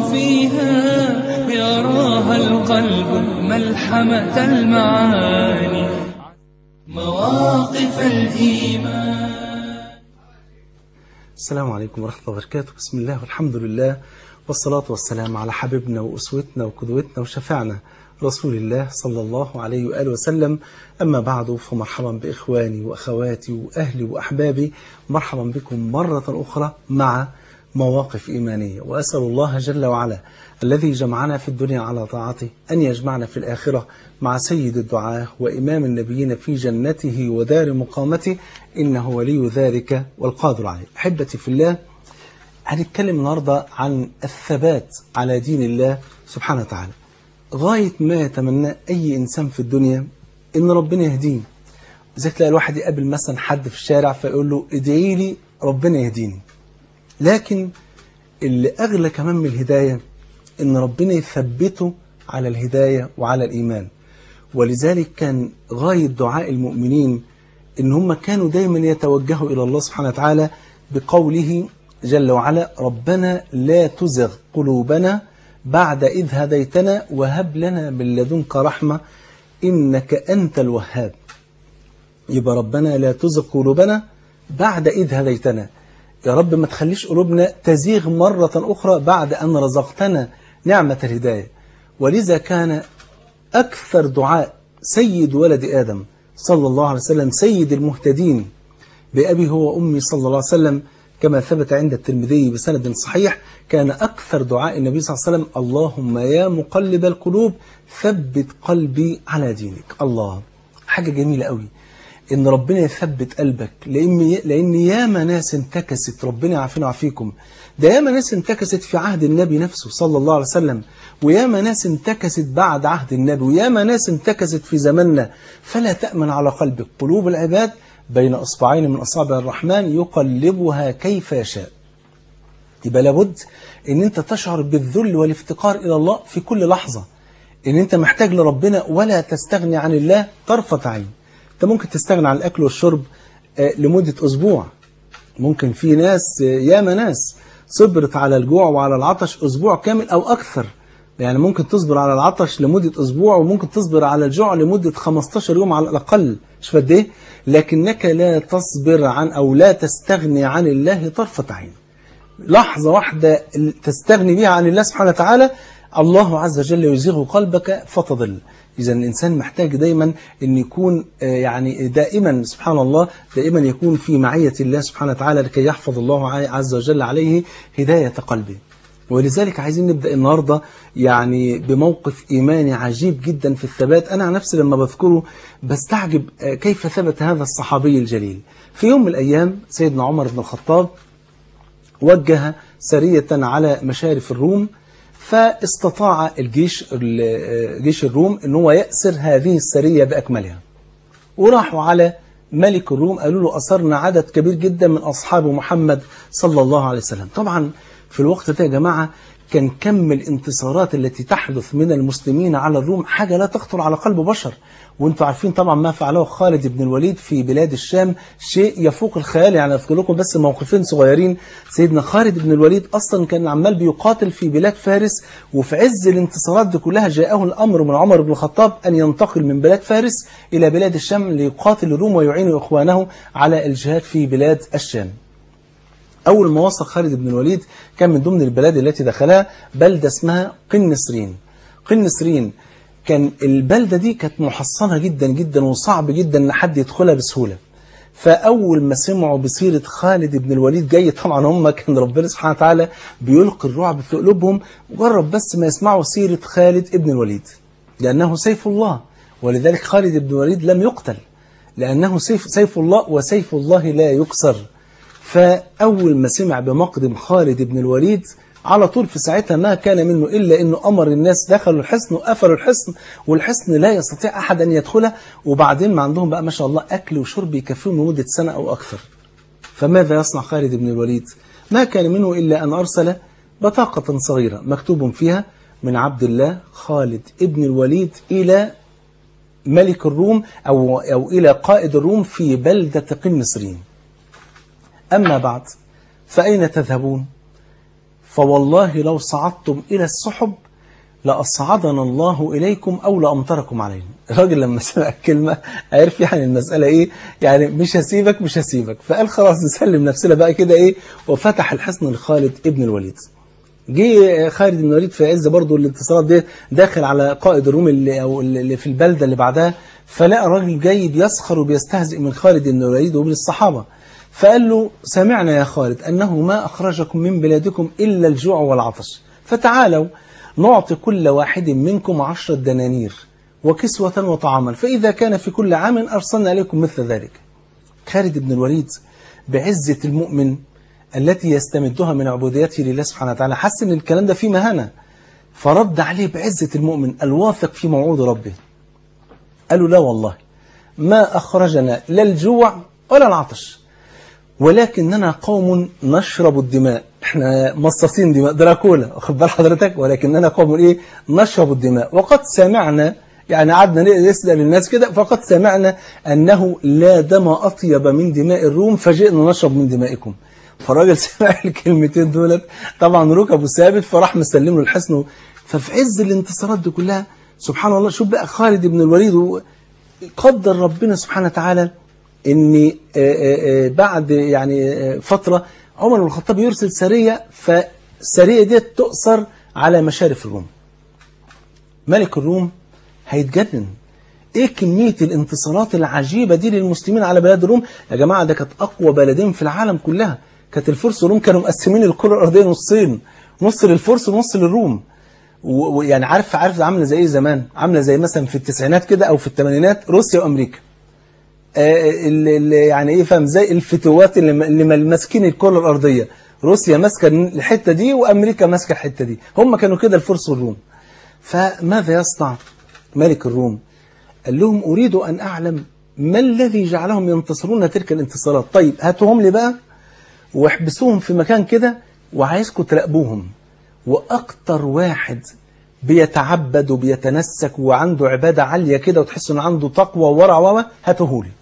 فيها يراها القلب ملحمة المعاني مواقف الإيمان السلام عليكم ورحمة الله وبركاته بسم الله والحمد لله والصلاة والسلام على حبيبنا وأسوتنا وقدوتنا وشفعنا رسول الله صلى الله عليه وآله وسلم أما بعد فمرحبا بإخواني وأخواتي وأهلي وأحبابي مرحبا بكم مرة أخرى مع مواقف إيمانية وأسأل الله جل وعلا الذي جمعنا في الدنيا على طاعته أن يجمعنا في الآخرة مع سيد الدعاة وإمام النبيين في جنته ودار مقامته إنه ولي ذلك والقادر عليه أحبتي في الله هنتكلم النهاردة عن الثبات على دين الله سبحانه وتعالى غاية ما يتمنى أي إنسان في الدنيا إن ربنا يهديه زي تلاقي الواحد يقابل مثلا حد في الشارع فيقول له ادعي لي ربنا يهديني لكن اللي أغلى كمان من الهداية إن ربنا يثبته على الهداية وعلى الإيمان ولذلك كان غاية دعاء المؤمنين إن هم كانوا دايما يتوجهوا إلى الله سبحانه وتعالى بقوله جل وعلا ربنا لا تزغ قلوبنا بعد إذ هديتنا وهب لنا من لدنك رحمة إنك أنت الوهاب يبقى ربنا لا تزغ قلوبنا بعد إذ هديتنا يا رب ما تخليش قلوبنا تزيغ مرة أخرى بعد أن رزقتنا نعمة الهداية ولذا كان أكثر دعاء سيد ولد آدم صلى الله عليه وسلم سيد المهتدين بأبي هو وأمي صلى الله عليه وسلم كما ثبت عند الترمذي بسند صحيح كان أكثر دعاء النبي صلى الله عليه وسلم اللهم يا مقلب القلوب ثبت قلبي على دينك الله حاجة جميلة قوي إن ربنا يثبت قلبك لأن لأن ياما ناس انتكست ربنا يعافينا ويعافيكم ده ياما ناس انتكست في عهد النبي نفسه صلى الله عليه وسلم وياما ناس انتكست بعد عهد النبي وياما ناس انتكست في زماننا فلا تأمن على قلبك قلوب العباد بين أصبعين من أصابع الرحمن يقلبها كيف يشاء يبقى لابد ان انت تشعر بالذل والافتقار الى الله في كل لحظة ان انت محتاج لربنا ولا تستغني عن الله طرفة عين انت ممكن تستغنى عن الاكل والشرب لمدة اسبوع ممكن في ناس ياما ناس صبرت على الجوع وعلى العطش اسبوع كامل او اكثر يعني ممكن تصبر على العطش لمدة اسبوع وممكن تصبر على الجوع لمدة 15 يوم على الاقل مش قد ايه لكنك لا تصبر عن او لا تستغني عن الله طرفة عين لحظة واحدة تستغني بها عن الله سبحانه وتعالى الله عز وجل يزيغ قلبك فتضل إذا الإنسان محتاج دايما أن يكون يعني دائما سبحان الله دائما يكون في معية الله سبحانه وتعالى لكي يحفظ الله عز وجل عليه هداية قلبه ولذلك عايزين نبدأ النهاردة يعني بموقف إيماني عجيب جدا في الثبات أنا عن نفسي لما بذكره بستعجب كيف ثبت هذا الصحابي الجليل في يوم من الأيام سيدنا عمر بن الخطاب وجه سرية على مشارف الروم فاستطاع الجيش جيش الروم ان هو يأسر هذه السرية بأكملها وراحوا على ملك الروم قالوا له أسرنا عدد كبير جدا من أصحاب محمد صلى الله عليه وسلم طبعا في الوقت ده يا جماعة كان كم الانتصارات التي تحدث من المسلمين على الروم حاجة لا تخطر على قلب بشر وانتم عارفين طبعا ما فعله خالد بن الوليد في بلاد الشام شيء يفوق الخيال يعني اذكر لكم بس موقفين صغيرين سيدنا خالد بن الوليد اصلا كان عمال بيقاتل في بلاد فارس وفي عز الانتصارات دي كلها جاءه الامر من عمر بن الخطاب ان ينتقل من بلاد فارس الى بلاد الشام ليقاتل الروم ويعين اخوانه على الجهاد في بلاد الشام أول ما وصل خالد بن الوليد كان من ضمن البلاد التي دخلها بلدة اسمها قنسرين قنسرين كان البلدة دي كانت محصنة جدا جدا وصعب جدا ان حد يدخلها بسهولة فأول ما سمعوا بسيرة خالد بن الوليد جاي طبعا هم كان ربنا سبحانه وتعالى بيلقي الرعب في قلوبهم مجرد بس ما يسمعوا سيرة خالد بن الوليد لأنه سيف الله ولذلك خالد بن الوليد لم يقتل لأنه سيف, سيف الله وسيف الله لا يكسر فأول ما سمع بمقدم خالد بن الوليد على طول في ساعتها ما كان منه إلا أنه أمر الناس دخلوا الحصن وقفلوا الحصن والحصن لا يستطيع أحد أن يدخله وبعدين ما عندهم بقى ما شاء الله أكل وشرب يكفيهم لمدة سنة أو أكثر فماذا يصنع خالد بن الوليد ما كان منه إلا أن أرسل بطاقة صغيرة مكتوب فيها من عبد الله خالد ابن الوليد إلى ملك الروم أو, أو إلى قائد الروم في بلدة قنسرين أما بعد فأين تذهبون فوالله لو صعدتم إلى السحب لأصعدنا الله إليكم أو لأمطركم علينا الراجل لما سمع الكلمة عرف يعني المسألة إيه يعني مش هسيبك مش هسيبك فقال خلاص نسلم نفسنا بقى كده إيه وفتح الحصن لخالد ابن الوليد جه خالد بن الوليد في عز برضه الانتصارات دي داخل على قائد الروم اللي او اللي في البلده اللي بعدها فلقى راجل جاي بيسخر وبيستهزئ من خالد بن الوليد ومن الصحابه فقال له سمعنا يا خالد انه ما اخرجكم من بلادكم الا الجوع والعطش فتعالوا نعطي كل واحد منكم عشرة دنانير وكسوة وطعاما فإذا كان في كل عام أرسلنا عليكم مثل ذلك خالد بن الوليد بعزة المؤمن التي يستمدها من عبوديته لله سبحانه وتعالى حس ان الكلام ده فيه مهانة فرد عليه بعزة المؤمن الواثق في موعود ربه قالوا لا والله ما أخرجنا لا الجوع ولا العطش ولكننا قوم نشرب الدماء احنا مصاصين دماء دراكولا واخد بال حضرتك ولكننا قوم ايه نشرب الدماء وقد سمعنا يعني قعدنا نسأل الناس كده فقد سمعنا أنه لا دم أطيب من دماء الروم فجئنا نشرب من دمائكم فالراجل سمع الكلمتين دولت طبعا ركبه ثابت فراح مسلم له الحصن ففي عز الانتصارات دي كلها سبحان الله شوف بقى خالد بن الوليد قدر ربنا سبحانه وتعالى ان بعد يعني فترة عمر بن الخطاب يرسل سرية فالسرية دي تؤثر على مشارف الروم ملك الروم هيتجنن ايه كمية الانتصارات العجيبة دي للمسلمين على بلاد الروم يا جماعة ده كانت اقوى بلدين في العالم كلها كانت الفرس والروم كانوا مقسمين الكرة الارضية نصين نص للفرس ونص للروم ويعني عارف عارف عامله زي ايه زمان عامله زي مثلا في التسعينات كده او في الثمانينات روسيا وامريكا آه اللي اللي يعني ايه فاهم زي الفتوات اللي اللي ماسكين الكرة الارضية روسيا ماسكه الحتة دي وامريكا ماسكه الحتة دي هم كانوا كده الفرس والروم فماذا يصنع ملك الروم قال لهم أريد أن أعلم ما الذي جعلهم ينتصرون تلك الانتصارات طيب هاتوهم لي بقى واحبسوهم في مكان كده وعايزكم تراقبوهم وأكتر واحد بيتعبد وبيتنسك وعنده عبادة عالية كده وتحس إنه عنده تقوى وورع وما هاتوه لي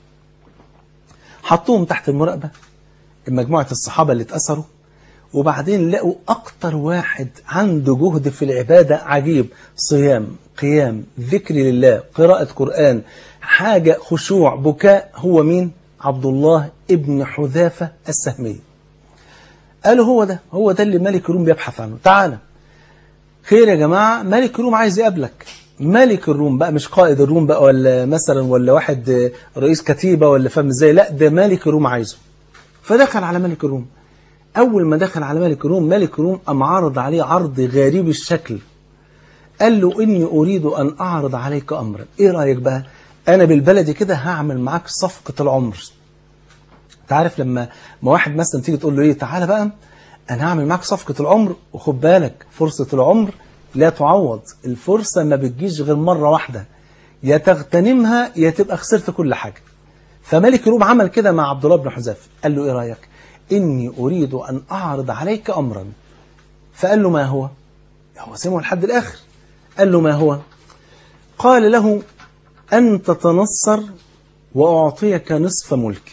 حطوهم تحت المراقبة مجموعة الصحابة اللي اتأثروا وبعدين لقوا أكتر واحد عنده جهد في العبادة عجيب صيام قيام ذكر لله قراءة قرآن حاجة خشوع بكاء هو مين؟ عبد الله ابن حذافة السهمي قالوا هو ده هو ده اللي ملك الروم بيبحث عنه تعالى خير يا جماعة ملك الروم عايز يقابلك ملك الروم بقى مش قائد الروم بقى ولا مثلا ولا واحد رئيس كتيبة ولا فاهم ازاي لا ده ملك الروم عايزه فدخل على ملك الروم أول ما دخل على ملك الروم ملك الروم أم عرض عليه عرض غريب الشكل قال له إني أريد أن أعرض عليك أمرا إيه رأيك بقى أنا بالبلدي كده هعمل معاك صفقة العمر تعرف لما ما واحد مثلا تيجي تقول له إيه تعالى بقى أنا هعمل معاك صفقة العمر وخد بالك فرصة العمر لا تعوض الفرصة ما بتجيش غير مرة واحدة يا تغتنمها يا تبقى خسرت كل حاجة فملك الروم عمل كده مع عبد الله بن حذافه قال له إيه رأيك إني أريد أن أعرض عليك أمرا فقال له ما هو هو سمعه لحد الآخر قال له ما هو قال له أن تتنصر وأعطيك نصف ملكي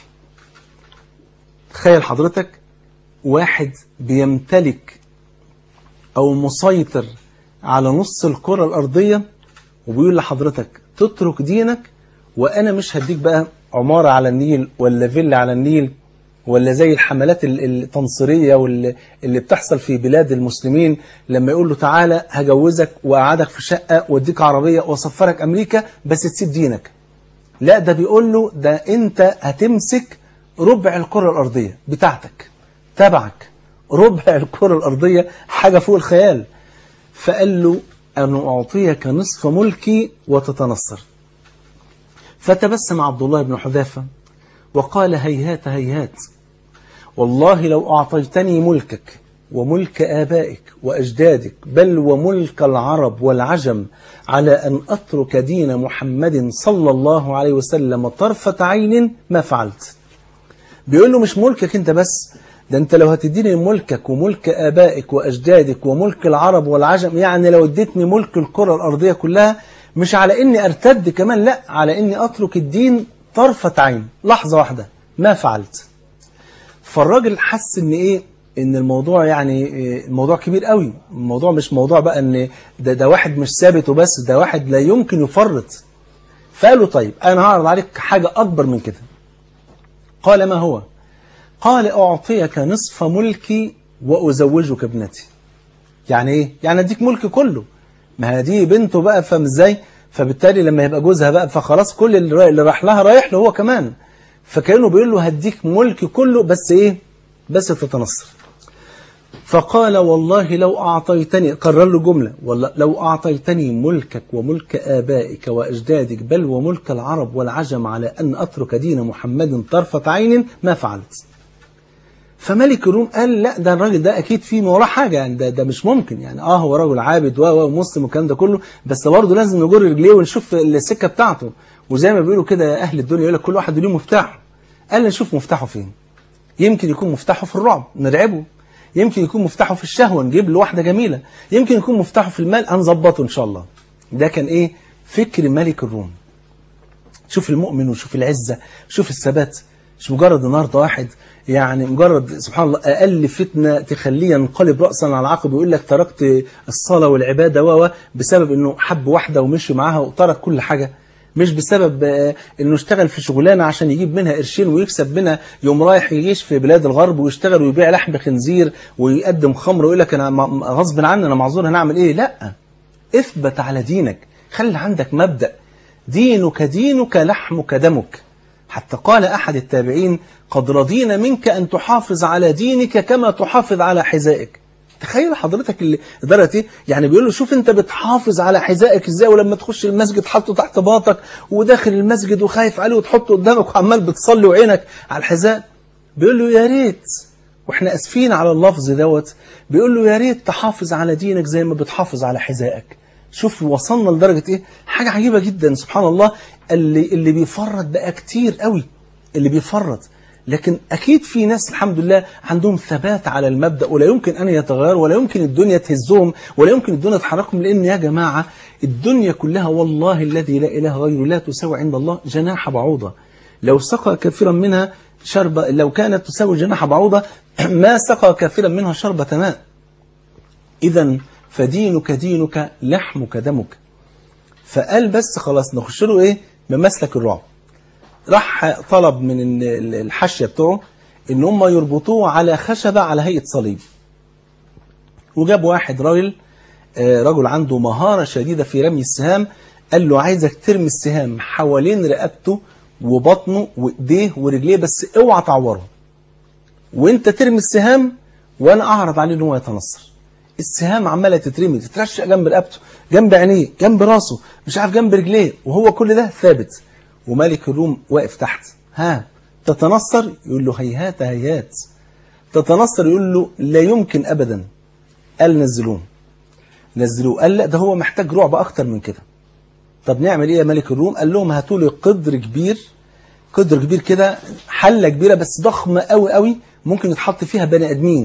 تخيل حضرتك واحد بيمتلك أو مسيطر على نص الكرة الأرضية وبيقول لحضرتك تترك دينك وأنا مش هديك بقى عمارة على النيل ولا فيلا على النيل ولا زي الحملات التنصيرية واللي بتحصل في بلاد المسلمين لما يقول له تعالى هجوزك وأقعدك في شقة واديك عربية وأسفرك أمريكا بس تسيب دينك لا ده بيقول له ده أنت هتمسك ربع الكرة الأرضية بتاعتك تبعك ربع الكرة الأرضية حاجة فوق الخيال فقال له أن أعطيك نصف ملكي وتتنصر فتبسم عبد الله بن حذافة وقال هيهات هيهات والله لو أعطيتني ملكك وملك آبائك وأجدادك بل وملك العرب والعجم على أن أترك دين محمد صلى الله عليه وسلم طرفة عين ما فعلت بيقول له مش ملكك انت بس ده انت لو هتديني ملكك وملك آبائك وأجدادك وملك العرب والعجم يعني لو اديتني ملك الكرة الأرضية كلها مش على اني ارتد كمان لا على اني اترك الدين طرفة عين لحظة واحدة ما فعلت فالراجل حس ان ايه ان الموضوع يعني إيه، الموضوع كبير قوي الموضوع مش موضوع بقى ان ده, ده واحد مش ثابت وبس ده واحد لا يمكن يفرط فقالوا طيب انا هعرض عليك حاجة اكبر من كده قال ما هو قال اعطيك نصف ملكي وازوجك ابنتي يعني ايه يعني اديك ملك كله ما هي دي بنته بقى فاهم ازاي فبالتالي لما يبقى جوزها بقى فخلاص كل اللي رايح- اللي راح لها رايح له هو كمان فكانوا بيقول له هديك ملك كله بس ايه بس تتنصر فقال والله لو أعطيتني قرر له جملة والله لو أعطيتني ملكك وملك آبائك وأجدادك بل وملك العرب والعجم على أن أترك دين محمد طرفة عين ما فعلت فملك الروم قال لا ده الراجل ده اكيد فيه وراه حاجه يعني ده ده مش ممكن يعني اه هو راجل عابد و و ومسلم والكلام ده كله بس برضه لازم نجر رجليه ونشوف السكه بتاعته وزي ما بيقولوا كده يا اهل الدنيا يقول لك كل واحد له مفتاح قال نشوف مفتاحه فين يمكن يكون مفتاحه في الرعب نرعبه يمكن يكون مفتاحه في الشهوه نجيب له واحده جميله يمكن يكون مفتاحه في المال هنظبطه ان شاء الله ده كان ايه فكر ملك الروم شوف المؤمن وشوف العزة شوف الثبات مش مجرد النهارده واحد يعني مجرد سبحان الله أقل فتنة تخليه ينقلب رأسا على عقب ويقول لك تركت الصلاة والعبادة و و بسبب إنه حب واحدة ومشي معاها وترك كل حاجة مش بسبب آه، إنه اشتغل في شغلانة عشان يجيب منها قرشين ويكسب منها يوم رايح يعيش في بلاد الغرب ويشتغل ويبيع لحم خنزير ويقدم خمر ويقول لك أنا م- غصب عني أنا معذور هنعمل إيه لا اثبت على دينك خلي عندك مبدأ دينك دينك لحمك دمك حتى قال أحد التابعين قد رضينا منك أن تحافظ على دينك كما تحافظ على حذائك تخيل حضرتك اللي درجة ايه يعني بيقول له شوف انت بتحافظ على حذائك ازاي ولما تخش المسجد حاطه تحت باطك وداخل المسجد وخايف عليه وتحطه قدامك وعمال بتصلي وعينك على الحذاء بيقول له يا ريت واحنا اسفين على اللفظ دوت بيقول له يا ريت تحافظ على دينك زي ما بتحافظ على حذائك شوف وصلنا لدرجة ايه حاجة عجيبة جدا سبحان الله اللي اللي بيفرط بقى كتير قوي اللي بيفرط لكن أكيد في ناس الحمد لله عندهم ثبات على المبدأ ولا يمكن أن يتغيروا ولا يمكن الدنيا تهزهم ولا يمكن الدنيا تحركهم لأن يا جماعة الدنيا كلها والله الذي لا إله غيره لا تساوي عند الله جناح بعوضة لو سقى كثيرا منها شرب لو كانت تساوي جناح بعوضة ما سقى كثيرا منها شربة ماء إذا فدينك دينك لحمك دمك فقال بس خلاص نخش له إيه بمسلك الرعب راح طلب من ال- ال- الحاشية بتوعه إن هم يربطوه على خشبة على هيئة صليب وجاب واحد راجل آه، رجل عنده مهارة شديدة في رمي السهام قال له عايزك ترمي السهام حوالين رقبته وبطنه وايديه ورجليه بس اوعى تعوره وانت ترمي السهام وانا اعرض عليه ان هو يتنصر السهام عماله تترمي تترشق جنب رقبته جنب عينيه جنب راسه مش عارف جنب رجليه وهو كل ده ثابت وملك الروم واقف تحت ها تتنصر يقول له هيهات هيهات تتنصر يقول له لا يمكن ابدا قال نزلوه نزلوه قال لا ده هو محتاج رعب اكتر من كده طب نعمل ايه يا ملك الروم قال لهم هاتوا لي قدر كبير قدر كبير كده حله كبيره بس ضخمه قوي قوي ممكن يتحط فيها بني ادمين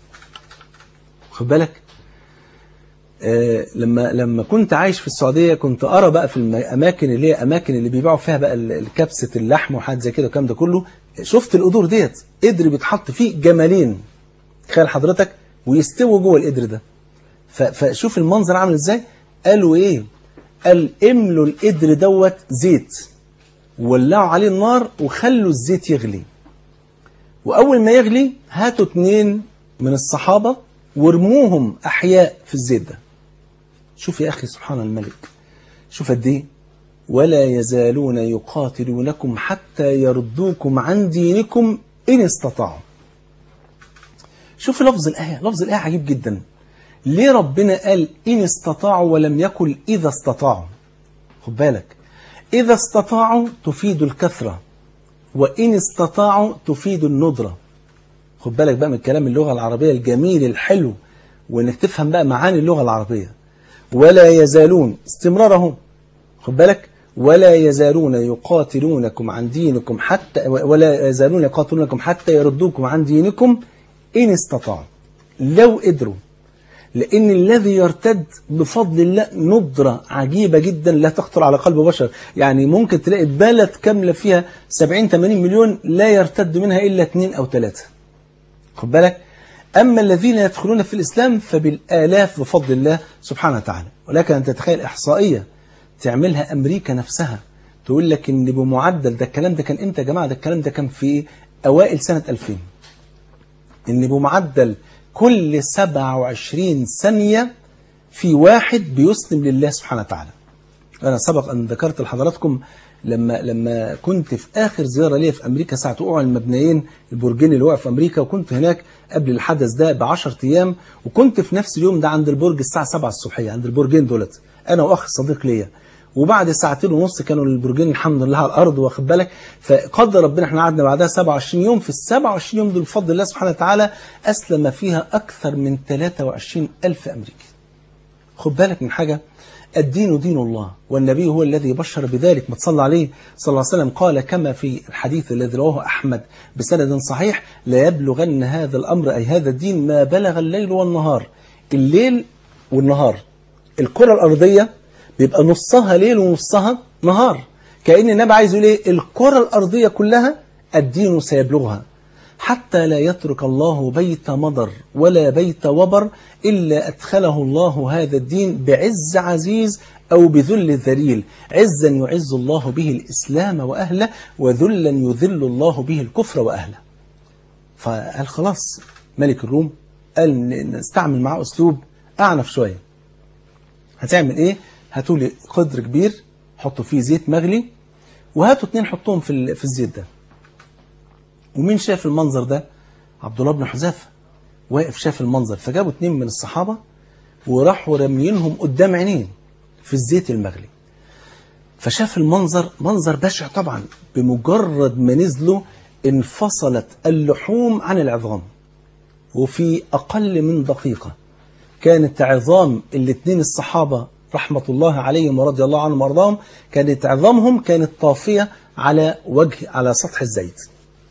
خد بالك آه لما لما كنت عايش في السعوديه كنت ارى بقى في الاماكن اللي هي اماكن اللي بيبيعوا فيها بقى ال- الكبسه اللحم وحاجات زي كده والكلام ده كله شفت القدور ديت قدر بيتحط فيه جمالين تخيل حضرتك ويستووا جوه القدر ده ف- فشوف المنظر عامل ازاي قالوا ايه قال املوا القدر دوت زيت ولعوا عليه النار وخلوا الزيت يغلي واول ما يغلي هاتوا اتنين من الصحابه وارموهم احياء في الزيت ده شوف يا اخي سبحان الملك شوف قد ايه ولا يزالون يقاتلونكم حتى يردوكم عن دينكم ان استطاعوا شوف لفظ الآية لفظ الآية عجيب جدا ليه ربنا قال إن استطاعوا ولم يقل إذا استطاعوا خد بالك إذا استطاعوا تفيد الكثرة وإن استطاعوا تفيد الندرة خد بالك بقى من كلام اللغة العربية الجميل الحلو وإنك تفهم بقى معاني اللغة العربية ولا يزالون استمرارهم خد بالك ولا يزالون يقاتلونكم عن دينكم حتى ولا يزالون يقاتلونكم حتى يردوكم عن دينكم إن استطاعوا لو قدروا لأن الذي يرتد بفضل الله ندرة عجيبة جدا لا تخطر على قلب بشر يعني ممكن تلاقي بلد كاملة فيها 70 80 مليون لا يرتد منها إلا اثنين أو ثلاثة خد بالك أما الذين يدخلون في الإسلام فبالآلاف بفضل الله سبحانه وتعالى ولكن أن تتخيل إحصائية تعملها أمريكا نفسها تقول لك إن بمعدل ده الكلام ده كان إمتى يا جماعة ده الكلام ده كان في أوائل سنة 2000 إن بمعدل كل 27 ثانية في واحد بيسلم لله سبحانه وتعالى أنا سبق أن ذكرت لحضراتكم لما لما كنت في آخر زيارة ليا في أمريكا ساعة وقوع المبنيين البرجين اللي وقع في أمريكا وكنت هناك قبل الحدث ده ب 10 أيام وكنت في نفس اليوم ده عند البرج الساعة 7 الصبحية عند البرجين دولت أنا وأخ صديق ليا وبعد ساعتين ونص كانوا البرجين الحمد لله على الارض واخد بالك فقدر ربنا احنا قعدنا بعدها 27 يوم في ال 27 يوم دول بفضل الله سبحانه وتعالى اسلم فيها اكثر من 23 الف امريكي خد بالك من حاجه الدين دين الله والنبي هو الذي بشر بذلك ما تصلى عليه صلى الله عليه وسلم قال كما في الحديث الذي رواه أحمد بسند صحيح لا يبلغن هذا الأمر أي هذا الدين ما بلغ الليل والنهار الليل والنهار الكرة الأرضية بيبقى نصها ليل ونصها نهار كأن النبي عايز يقول ايه الكرة الأرضية كلها الدين سيبلغها حتى لا يترك الله بيت مضر ولا بيت وبر إلا أدخله الله هذا الدين بعز عزيز أو بذل ذليل عزا يعز الله به الإسلام وأهله وذلا يذل الله به الكفر وأهله فقال خلاص ملك الروم قال نستعمل معاه أسلوب أعنف شوية هتعمل إيه هاتوا لي قدر كبير حطوا فيه زيت مغلي وهاتوا اتنين حطوهم في في الزيت ده ومين شاف المنظر ده عبد الله بن حذافه واقف شاف المنظر فجابوا اتنين من الصحابه وراحوا راميينهم قدام عينيه في الزيت المغلي فشاف المنظر منظر بشع طبعا بمجرد ما نزلوا انفصلت اللحوم عن العظام وفي أقل من دقيقة كانت عظام الاثنين الصحابة رحمة الله عليهم ورضي الله عنهم وارضاهم كانت عظامهم كانت طافية على وجه على سطح الزيت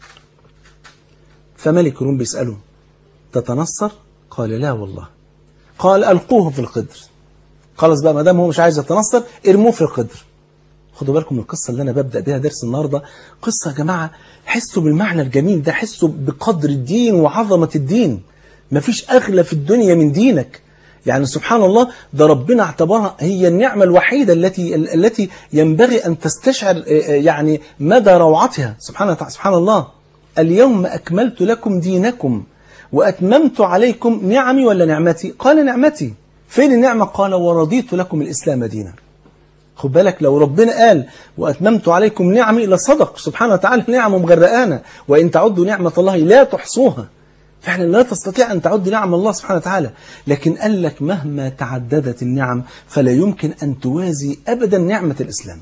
فملك الروم بيسأله تتنصر قال لا والله قال ألقوه في القدر خلاص بقى ما دام هو مش عايز يتنصر ارموه في القدر خدوا بالكم من القصة اللي أنا ببدأ بها درس النهاردة قصة يا جماعة حسوا بالمعنى الجميل ده حسوا بقدر الدين وعظمة الدين مفيش أغلى في الدنيا من دينك يعني سبحان الله ده ربنا اعتبرها هي النعمة الوحيدة التي التي ينبغي أن تستشعر يعني مدى روعتها سبحان سبحان الله اليوم أكملت لكم دينكم وأتممت عليكم نعمي ولا نعمتي قال نعمتي فين النعمة قال ورضيت لكم الإسلام دينا خد بالك لو ربنا قال وأتممت عليكم نعمي لصدق سبحانه وتعالى نعمه مغرقانة وإن تعدوا نعمة الله لا تحصوها فعلا لا تستطيع أن تعد نعم الله سبحانه وتعالى لكن قال لك مهما تعددت النعم فلا يمكن أن توازي أبدا نعمة الإسلام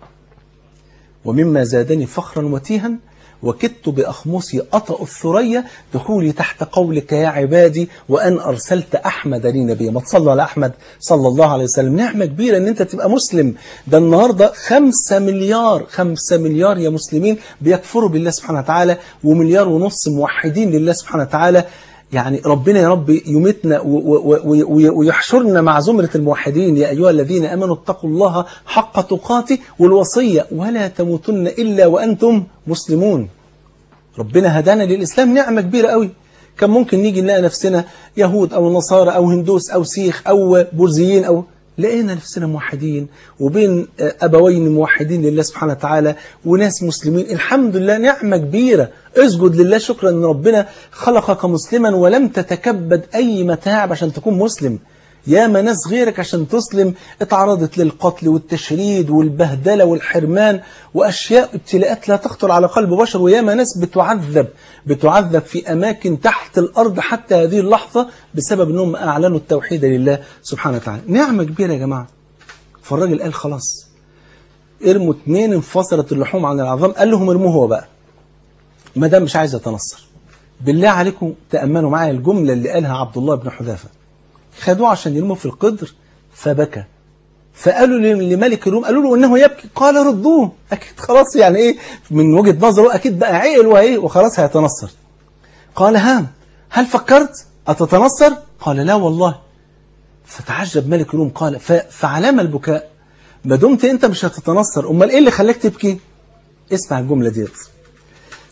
ومما زادني فخرا وتيها وكدت بأخمصي أطأ الثريا دخولي تحت قولك يا عبادي وأن أرسلت أحمد لي نبيا ما تصلوا على أحمد صلى الله عليه وسلم نعمة كبيرة أن أنت تبقى مسلم ده النهاردة خمسة مليار خمسة مليار يا مسلمين بيكفروا بالله سبحانه وتعالى ومليار ونص موحدين لله سبحانه وتعالى يعني ربنا يا رب يمتنا ويحشرنا مع زمرة الموحدين يا أيها الذين أمنوا اتقوا الله حق تقاته والوصية ولا تموتن إلا وأنتم مسلمون ربنا هدانا للإسلام نعمة كبيرة قوي كان ممكن نيجي نلاقي نفسنا يهود أو نصارى أو هندوس أو سيخ أو بوذيين أو لقينا نفسنا موحدين وبين أبوين موحدين لله سبحانه وتعالى وناس مسلمين الحمد لله نعمة كبيرة اسجد لله شكرا أن ربنا خلقك مسلما ولم تتكبد أي متاعب عشان تكون مسلم ياما ناس غيرك عشان تسلم اتعرضت للقتل والتشريد والبهدلة والحرمان وأشياء ابتلاءات لا تخطر على قلب بشر وياما ناس بتعذب بتعذب في أماكن تحت الأرض حتى هذه اللحظة بسبب أنهم أعلنوا التوحيد لله سبحانه وتعالى نعمة كبيرة يا جماعة فالراجل قال خلاص ارموا اتنين انفصلت اللحوم عن العظام قال لهم ارموه هو بقى ما دام مش عايز يتنصر بالله عليكم تأمنوا معايا الجملة اللي قالها عبد الله بن حذافة خدوه عشان يرموا في القدر فبكى فقالوا لملك الروم قالوا له انه يبكي قال ردوه اكيد خلاص يعني ايه من وجهه نظره اكيد بقى عقل وايه وخلاص هيتنصر قال ها هل فكرت اتتنصر قال لا والله فتعجب ملك الروم قال فعلام البكاء ما دمت انت مش هتتنصر امال ايه اللي خلاك تبكي اسمع الجمله ديت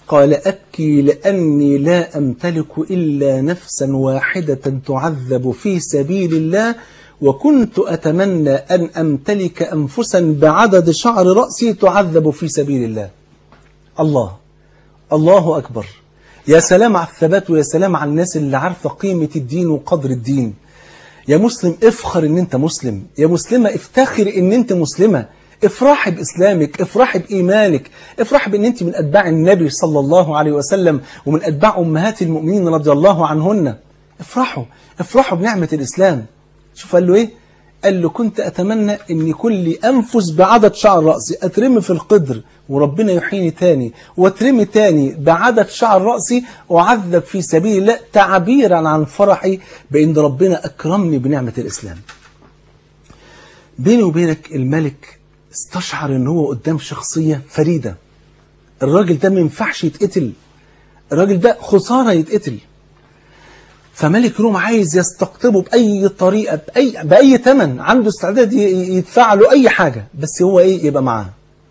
قال أبكي لأني لا أمتلك إلا نفسا واحدة تعذب في سبيل الله وكنت أتمنى أن أمتلك أنفسا بعدد شعر رأسي تعذب في سبيل الله الله الله أكبر يا سلام على الثبات ويا سلام على الناس اللي عارفة قيمة الدين وقدر الدين يا مسلم افخر ان انت مسلم يا مسلمة افتخر ان انت مسلمة افرحي بإسلامك افرحي بإيمانك افرحي بأن أنت من أتباع النبي صلى الله عليه وسلم ومن أتباع أمهات المؤمنين رضي الله عنهن افرحوا افرحوا بنعمة الإسلام شوف قال له إيه قال له كنت أتمنى أن يكون لي أنفس بعدد شعر رأسي أترمي في القدر وربنا يحييني تاني واترمي تاني بعدد شعر رأسي وعذب في سبيل الله تعبيرا عن فرحي بأن ربنا أكرمني بنعمة الإسلام بيني وبينك الملك استشعر ان هو قدام شخصية فريدة الراجل ده ما ينفعش يتقتل الراجل ده خسارة يتقتل فملك روم عايز يستقطبه بأي طريقة بأي, بأي ثمن عنده استعداد يدفع له أي حاجة بس هو إيه يبقى معاه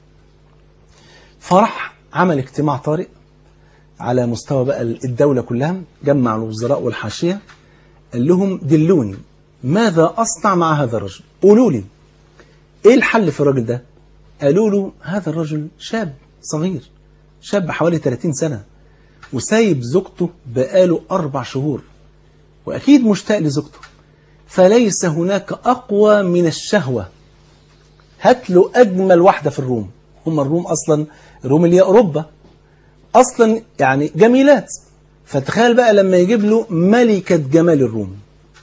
فرح عمل اجتماع طارئ على مستوى بقى الدولة كلها جمع الوزراء والحاشية قال لهم دلوني ماذا أصنع مع هذا الرجل قولوا لي ايه الحل في الراجل ده قالوا له هذا الرجل شاب صغير شاب حوالي 30 سنة وسايب زوجته بقاله أربع شهور وأكيد مشتاق لزوجته فليس هناك أقوى من الشهوة هات له أجمل واحدة في الروم هم الروم أصلا الروم اللي هي أوروبا أصلا يعني جميلات فتخيل بقى لما يجيب له ملكة جمال الروم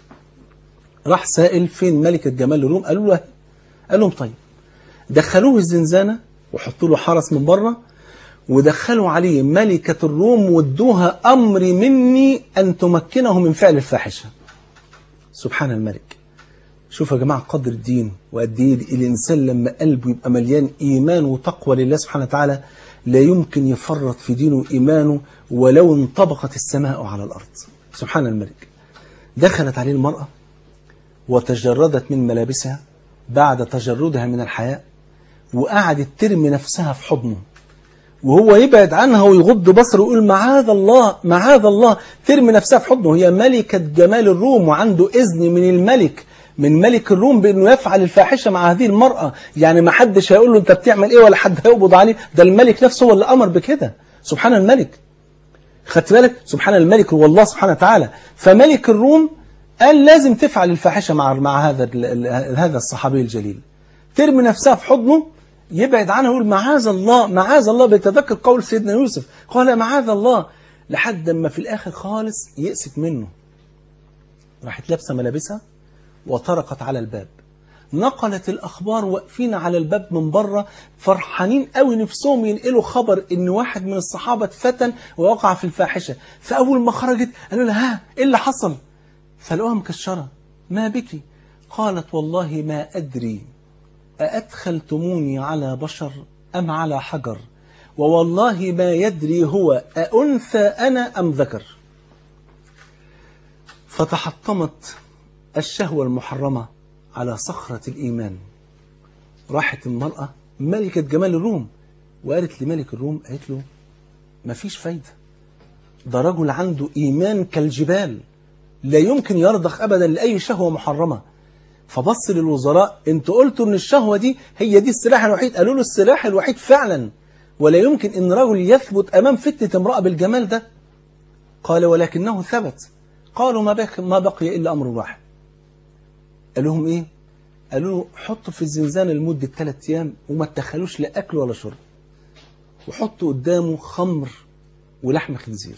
راح سائل فين ملكة جمال الروم قالوا له قال لهم طيب دخلوه الزنزانة وحطوا له حرس من بره ودخلوا عليه ملكة الروم وادوها أمر مني أن تمكنه من فعل الفاحشة سبحان الملك شوف يا جماعة قدر الدين وقد ايه الإنسان لما قلبه يبقى مليان إيمان وتقوى لله سبحانه وتعالى لا يمكن يفرط في دينه وإيمانه ولو انطبقت السماء على الأرض سبحان الملك دخلت عليه المرأة وتجردت من ملابسها بعد تجردها من الحياء وقعدت ترمي نفسها في حضنه وهو يبعد عنها ويغض بصره ويقول معاذ الله معاذ الله ترمي نفسها في حضنه هي ملكة جمال الروم وعنده إذن من الملك من ملك الروم بأنه يفعل الفاحشة مع هذه المرأة يعني ما حدش هيقول له أنت بتعمل إيه ولا حد هيقبض عليه ده الملك نفسه هو اللي أمر بكده سبحان الملك خدت بالك سبحان الملك هو الله سبحانه وتعالى فملك الروم قال لازم تفعل الفاحشة مع مع هذا هذا الصحابي الجليل ترمي نفسها في حضنه يبعد عنها ويقول معاذ الله معاذ الله بيتذكر قول سيدنا يوسف قال معاذ الله لحد ما في الآخر خالص يأست منه راحت لابسة ملابسها وطرقت على الباب نقلت الأخبار واقفين على الباب من بره فرحانين قوي نفسهم ينقلوا خبر إن واحد من الصحابة اتفتن ووقع في الفاحشة فأول ما خرجت قالوا لها ها إيه اللي حصل فلقوها مكشرة ما بك قالت والله ما أدري أأدخلتموني على بشر أم على حجر ووالله ما يدري هو أأنثى أنا أم ذكر فتحطمت الشهوة المحرمة على صخرة الإيمان راحت المرأة ملكة جمال الروم وقالت لملك الروم قالت له مفيش فايدة ده رجل عنده إيمان كالجبال لا يمكن يرضخ أبدا لأي شهوة محرمة فبص للوزراء انتوا قلتوا ان الشهوة دي هي دي السلاح الوحيد قالوا له السلاح الوحيد فعلا ولا يمكن ان رجل يثبت امام فتنة امرأة بالجمال ده قال ولكنه ثبت قالوا ما بقي, ما بقي الا امر واحد قال لهم ايه قالوا له حطوا في الزنزانة لمدة ثلاث ايام وما تدخلوش لا اكل ولا شرب وحطوا قدامه خمر ولحم خنزير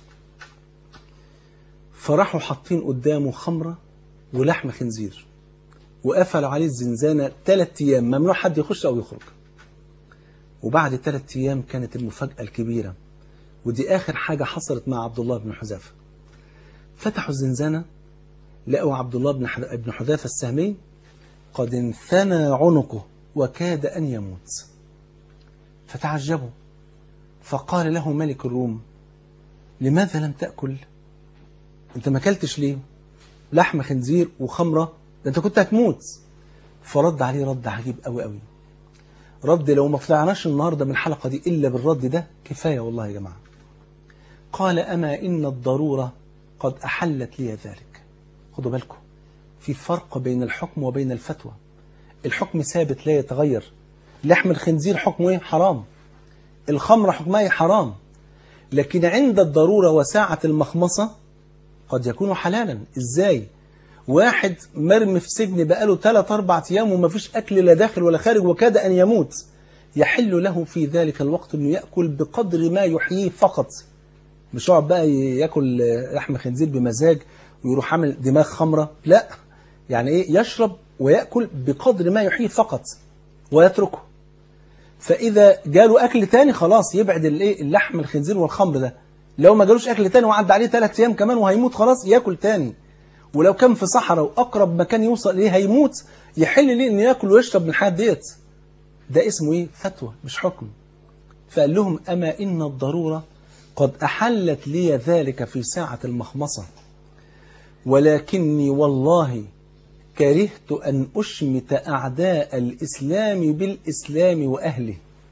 فراحوا حاطين قدامه خمرة ولحم خنزير وقفلوا عليه الزنزانة ثلاث أيام ممنوع حد يخش أو يخرج وبعد ثلاث أيام كانت المفاجأة الكبيرة ودي آخر حاجة حصلت مع عبد الله بن حذافة فتحوا الزنزانة لقوا عبد الله بن ابن حذافة السهمي قد انثنى عنقه وكاد أن يموت فتعجبوا فقال له ملك الروم لماذا لم تأكل انت ما اكلتش ليه لحم خنزير وخمرة ده انت كنت هتموت فرد عليه رد عجيب قوي قوي رد لو ما طلعناش النهاردة من الحلقة دي إلا بالرد ده كفاية والله يا جماعة قال أما إن الضرورة قد أحلت لي ذلك خدوا بالكم في فرق بين الحكم وبين الفتوى الحكم ثابت لا يتغير لحم الخنزير حكمه ايه حرام الخمر حكمها ايه حرام لكن عند الضرورة وساعة المخمصة قد يكون حلالا ازاي واحد مرمي في سجن بقاله 3 4 ايام ومفيش اكل لا داخل ولا خارج وكاد ان يموت يحل له في ذلك الوقت انه ياكل بقدر ما يحييه فقط مش يقعد بقى ياكل لحم خنزير بمزاج ويروح عامل دماغ خمره لا يعني ايه يشرب وياكل بقدر ما يحييه فقط ويتركه فاذا جاله اكل تاني خلاص يبعد الايه اللحم الخنزير والخمر ده لو ما جالوش اكل تاني وعدى عليه ثلاث ايام كمان وهيموت خلاص ياكل تاني ولو كان في صحراء واقرب مكان يوصل اليه هيموت يحل ليه انه ياكل ويشرب من الحاجات ديت ده اسمه ايه فتوى مش حكم فقال لهم اما ان الضروره قد احلت لي ذلك في ساعه المخمصه ولكني والله كرهت أن أشمت أعداء الإسلام بالإسلام وأهله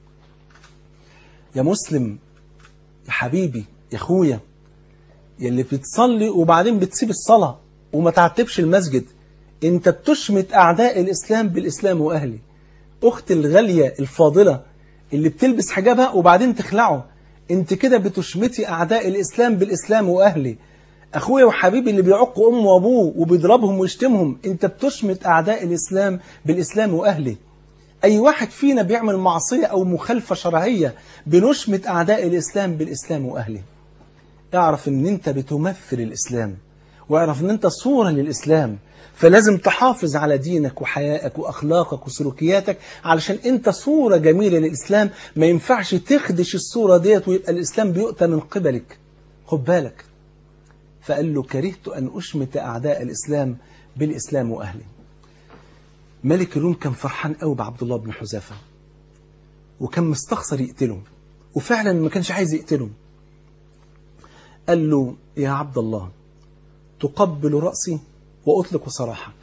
يا مسلم يا حبيبي يا أخويا يا اللي بتصلي وبعدين بتسيب الصلاة وما تعتبش المسجد انت بتشمت أعداء الإسلام بالإسلام وأهله أخت الغالية الفاضلة اللي بتلبس حجابها وبعدين تخلعه انت كده بتشمتي أعداء الإسلام بالإسلام وأهله اخويا وحبيبي اللي بيعق امه وابوه وبيضربهم ويشتمهم انت بتشمت اعداء الاسلام بالاسلام واهله اي واحد فينا بيعمل معصيه او مخالفه شرعيه بنشمت اعداء الاسلام بالاسلام واهله اعرف ان انت بتمثل الاسلام واعرف ان انت صوره للاسلام فلازم تحافظ على دينك وحيائك واخلاقك وسلوكياتك علشان انت صوره جميله للاسلام ما ينفعش تخدش الصوره ديت ويبقى الاسلام بيؤتى من قبلك خد بالك فقال له كرهت أن أشمت أعداء الإسلام بالإسلام وأهله ملك الروم كان فرحان قوي بعبد الله بن حذافة وكان مستخسر يقتله وفعلا ما كانش عايز يقتله قال له يا عبد الله تقبل رأسي وأطلق سراحك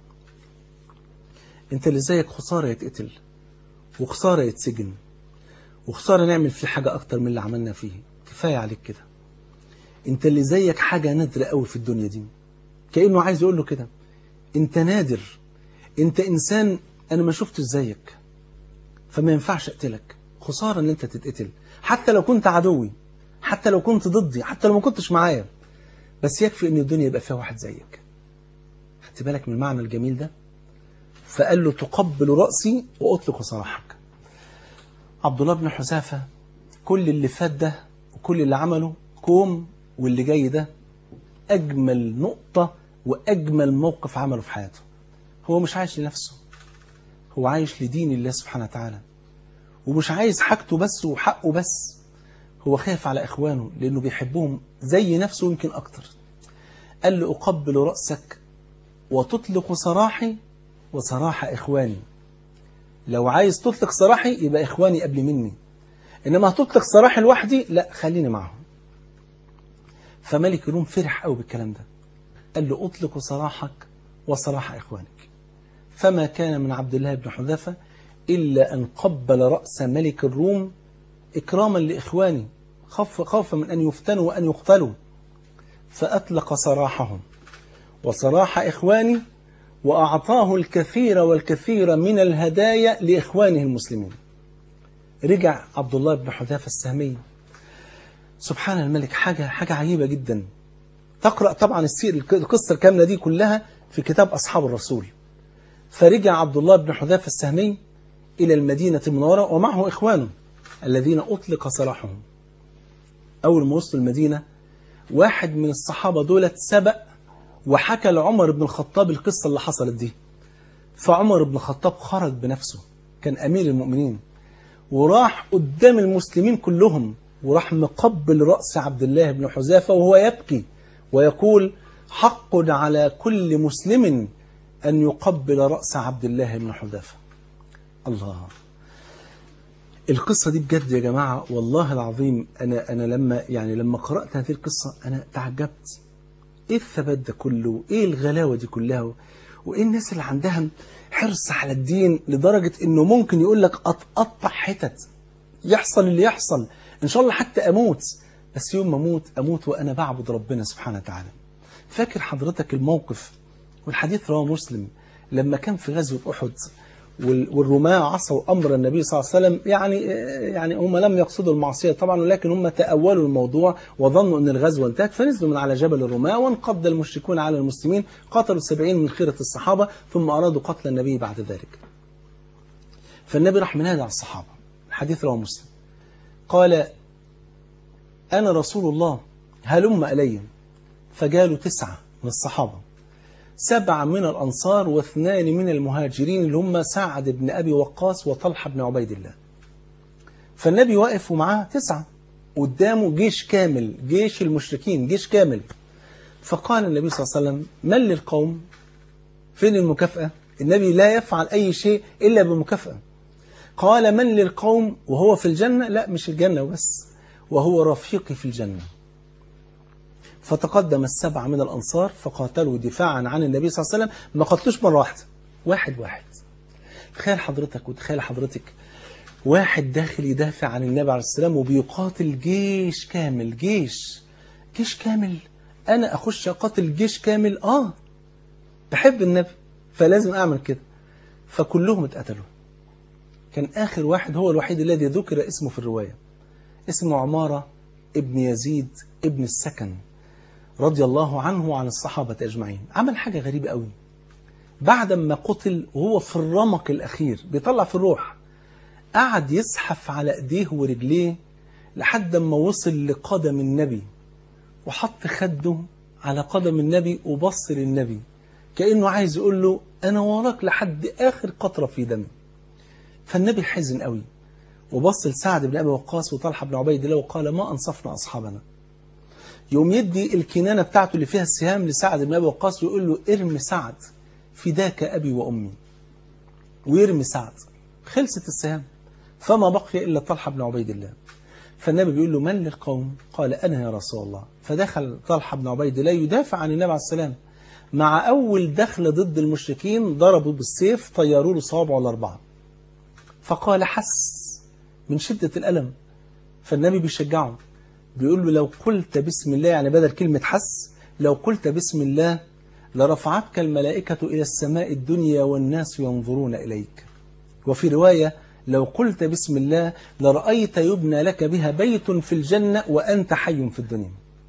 انت اللي زيك خسارة يتقتل وخسارة يتسجن وخسارة نعمل فيه حاجة أكتر من اللي عملنا فيه كفاية عليك كده انت اللي زيك حاجة نادرة قوي في الدنيا دي كأنه عايز يقول له كده انت نادر انت انسان انا ما شفتش زيك فما ينفعش اقتلك خسارة ان انت تتقتل حتى لو كنت عدوي حتى لو كنت ضدي حتى لو ما كنتش معايا بس يكفي ان الدنيا يبقى فيها واحد زيك خدت بالك من المعنى الجميل ده فقال له تقبل رأسي وأطلق سراحك عبد الله بن حذافة كل اللي فات ده وكل اللي عمله كوم واللي جاي ده أجمل نقطة وأجمل موقف عمله في حياته هو مش عايش لنفسه هو عايش لدين الله سبحانه وتعالى ومش عايز حاجته بس وحقه بس هو خايف على إخوانه لأنه بيحبهم زي نفسه يمكن أكتر قال له أقبل رأسك وتطلق سراحي وسراح إخواني لو عايز تطلق سراحي يبقى إخواني قبل مني إنما هتطلق سراحي لوحدي لا خليني معهم فملك الروم فرح قوي بالكلام ده قال له أطلق سراحك وسراح إخوانك فما كان من عبد الله بن حذافة إلا أن قبل رأس ملك الروم إكراما لإخواني خاف خوفا من أن يفتنوا وأن يقتلوا فأطلق سراحهم وسراح إخواني وأعطاه الكثير والكثير من الهدايا لإخوانه المسلمين رجع عبد الله بن حذافة السهمي سبحان الملك حاجة حاجة عجيبة جدا تقرأ طبعا السير القصة الكاملة دي كلها في كتاب أصحاب الرسول فرجع عبد الله بن حذافة السهمي إلى المدينة المنورة ومعه إخوانه الذين أطلق سراحهم أول ما وصلوا المدينة واحد من الصحابة دولت سبق وحكى لعمر بن الخطاب القصة اللي حصلت دي فعمر بن الخطاب خرج بنفسه كان أمير المؤمنين وراح قدام المسلمين كلهم وراح مقبل رأس عبد الله بن حذافة وهو يبكي ويقول حق على كل مسلم أن يقبل رأس عبد الله بن حذافة الله القصة دي بجد يا جماعة والله العظيم أنا أنا لما يعني لما قرأت هذه القصة أنا تعجبت إيه الثبات ده كله إيه الغلاوة دي كلها وإيه الناس اللي عندها حرص على الدين لدرجة انه ممكن يقول لك اتقطع حتت يحصل اللي يحصل ان شاء الله حتى اموت بس يوم ما اموت اموت وانا بعبد ربنا سبحانه وتعالى فاكر حضرتك الموقف والحديث رواه مسلم لما كان في غزوة أحد وال- والرماة عصوا أمر النبي صلى الله عليه وسلم يعني يعني هم لم يقصدوا المعصية طبعا ولكن هم تأولوا الموضوع وظنوا أن الغزوة انتهت فنزلوا من على جبل الرماة وانقض المشركون على المسلمين قتلوا سبعين من خيرة الصحابة ثم أرادوا قتل النبي بعد ذلك فالنبي راح منادى على الصحابة الحديث رواه مسلم قال أنا رسول الله هلم إلي فجالوا تسعة من الصحابة سبعة من الأنصار واثنان من المهاجرين اللي هم سعد بن أبي وقاص وطلحة بن عبيد الله فالنبي واقف ومعاه تسعة قدامه جيش كامل جيش المشركين جيش كامل فقال النبي صلى الله عليه وسلم من للقوم فين المكافأة النبي لا يفعل أي شيء إلا بمكافأة قال من للقوم وهو في الجنة لا مش الجنة بس وهو رفيقي في الجنة فتقدم السبعة من الأنصار فقاتلوا دفاعا عن النبي صلى الله عليه وسلم ما قتلوش مرة واحدة واحد واحد تخيل حضرتك وتخيل حضرتك واحد داخل يدافع عن النبي عليه السلام وبيقاتل جيش كامل جيش جيش كامل أنا أخش أقاتل جيش كامل آه بحب النبي فلازم أعمل كده فكلهم اتقتلوا كان آخر واحد هو الوحيد الذي ذكر اسمه في الرواية اسمه عمارة ابن يزيد ابن السكن رضي الله عنه وعن الصحابة أجمعين عمل حاجة غريبة قوي بعد ما قتل وهو في الرمق الأخير بيطلع في الروح قعد يزحف على ايديه ورجليه لحد ما وصل لقدم النبي وحط خده على قدم النبي وبص للنبي كأنه عايز يقول له أنا وراك لحد آخر قطرة في دمي فالنبي حزن قوي وبص لسعد بن أبي وقاص وطلحة بن عبيد الله وقال ما أنصفنا أصحابنا يوم يدي الكنانة بتاعته اللي فيها السهام لسعد بن أبي وقاص ويقول له ارمي سعد فداك أبي وأمي ويرمي سعد خلصت السهام فما بقي إلا طلحة بن عبيد الله فالنبي بيقول له من للقوم قال أنا يا رسول الله فدخل طلحة بن عبيد الله يدافع عن النبي عليه السلام مع أول دخل ضد المشركين ضربوا بالسيف طيروا له صوابعه الأربعة فقال حس من شدة الألم فالنبي بيشجعه بيقول له لو قلت بسم الله يعني بدل كلمة حس لو قلت بسم الله لرفعتك الملائكة إلى السماء الدنيا والناس ينظرون إليك وفي رواية لو قلت بسم الله لرأيت يبنى لك بها بيت في الجنة وأنت حي في الدنيا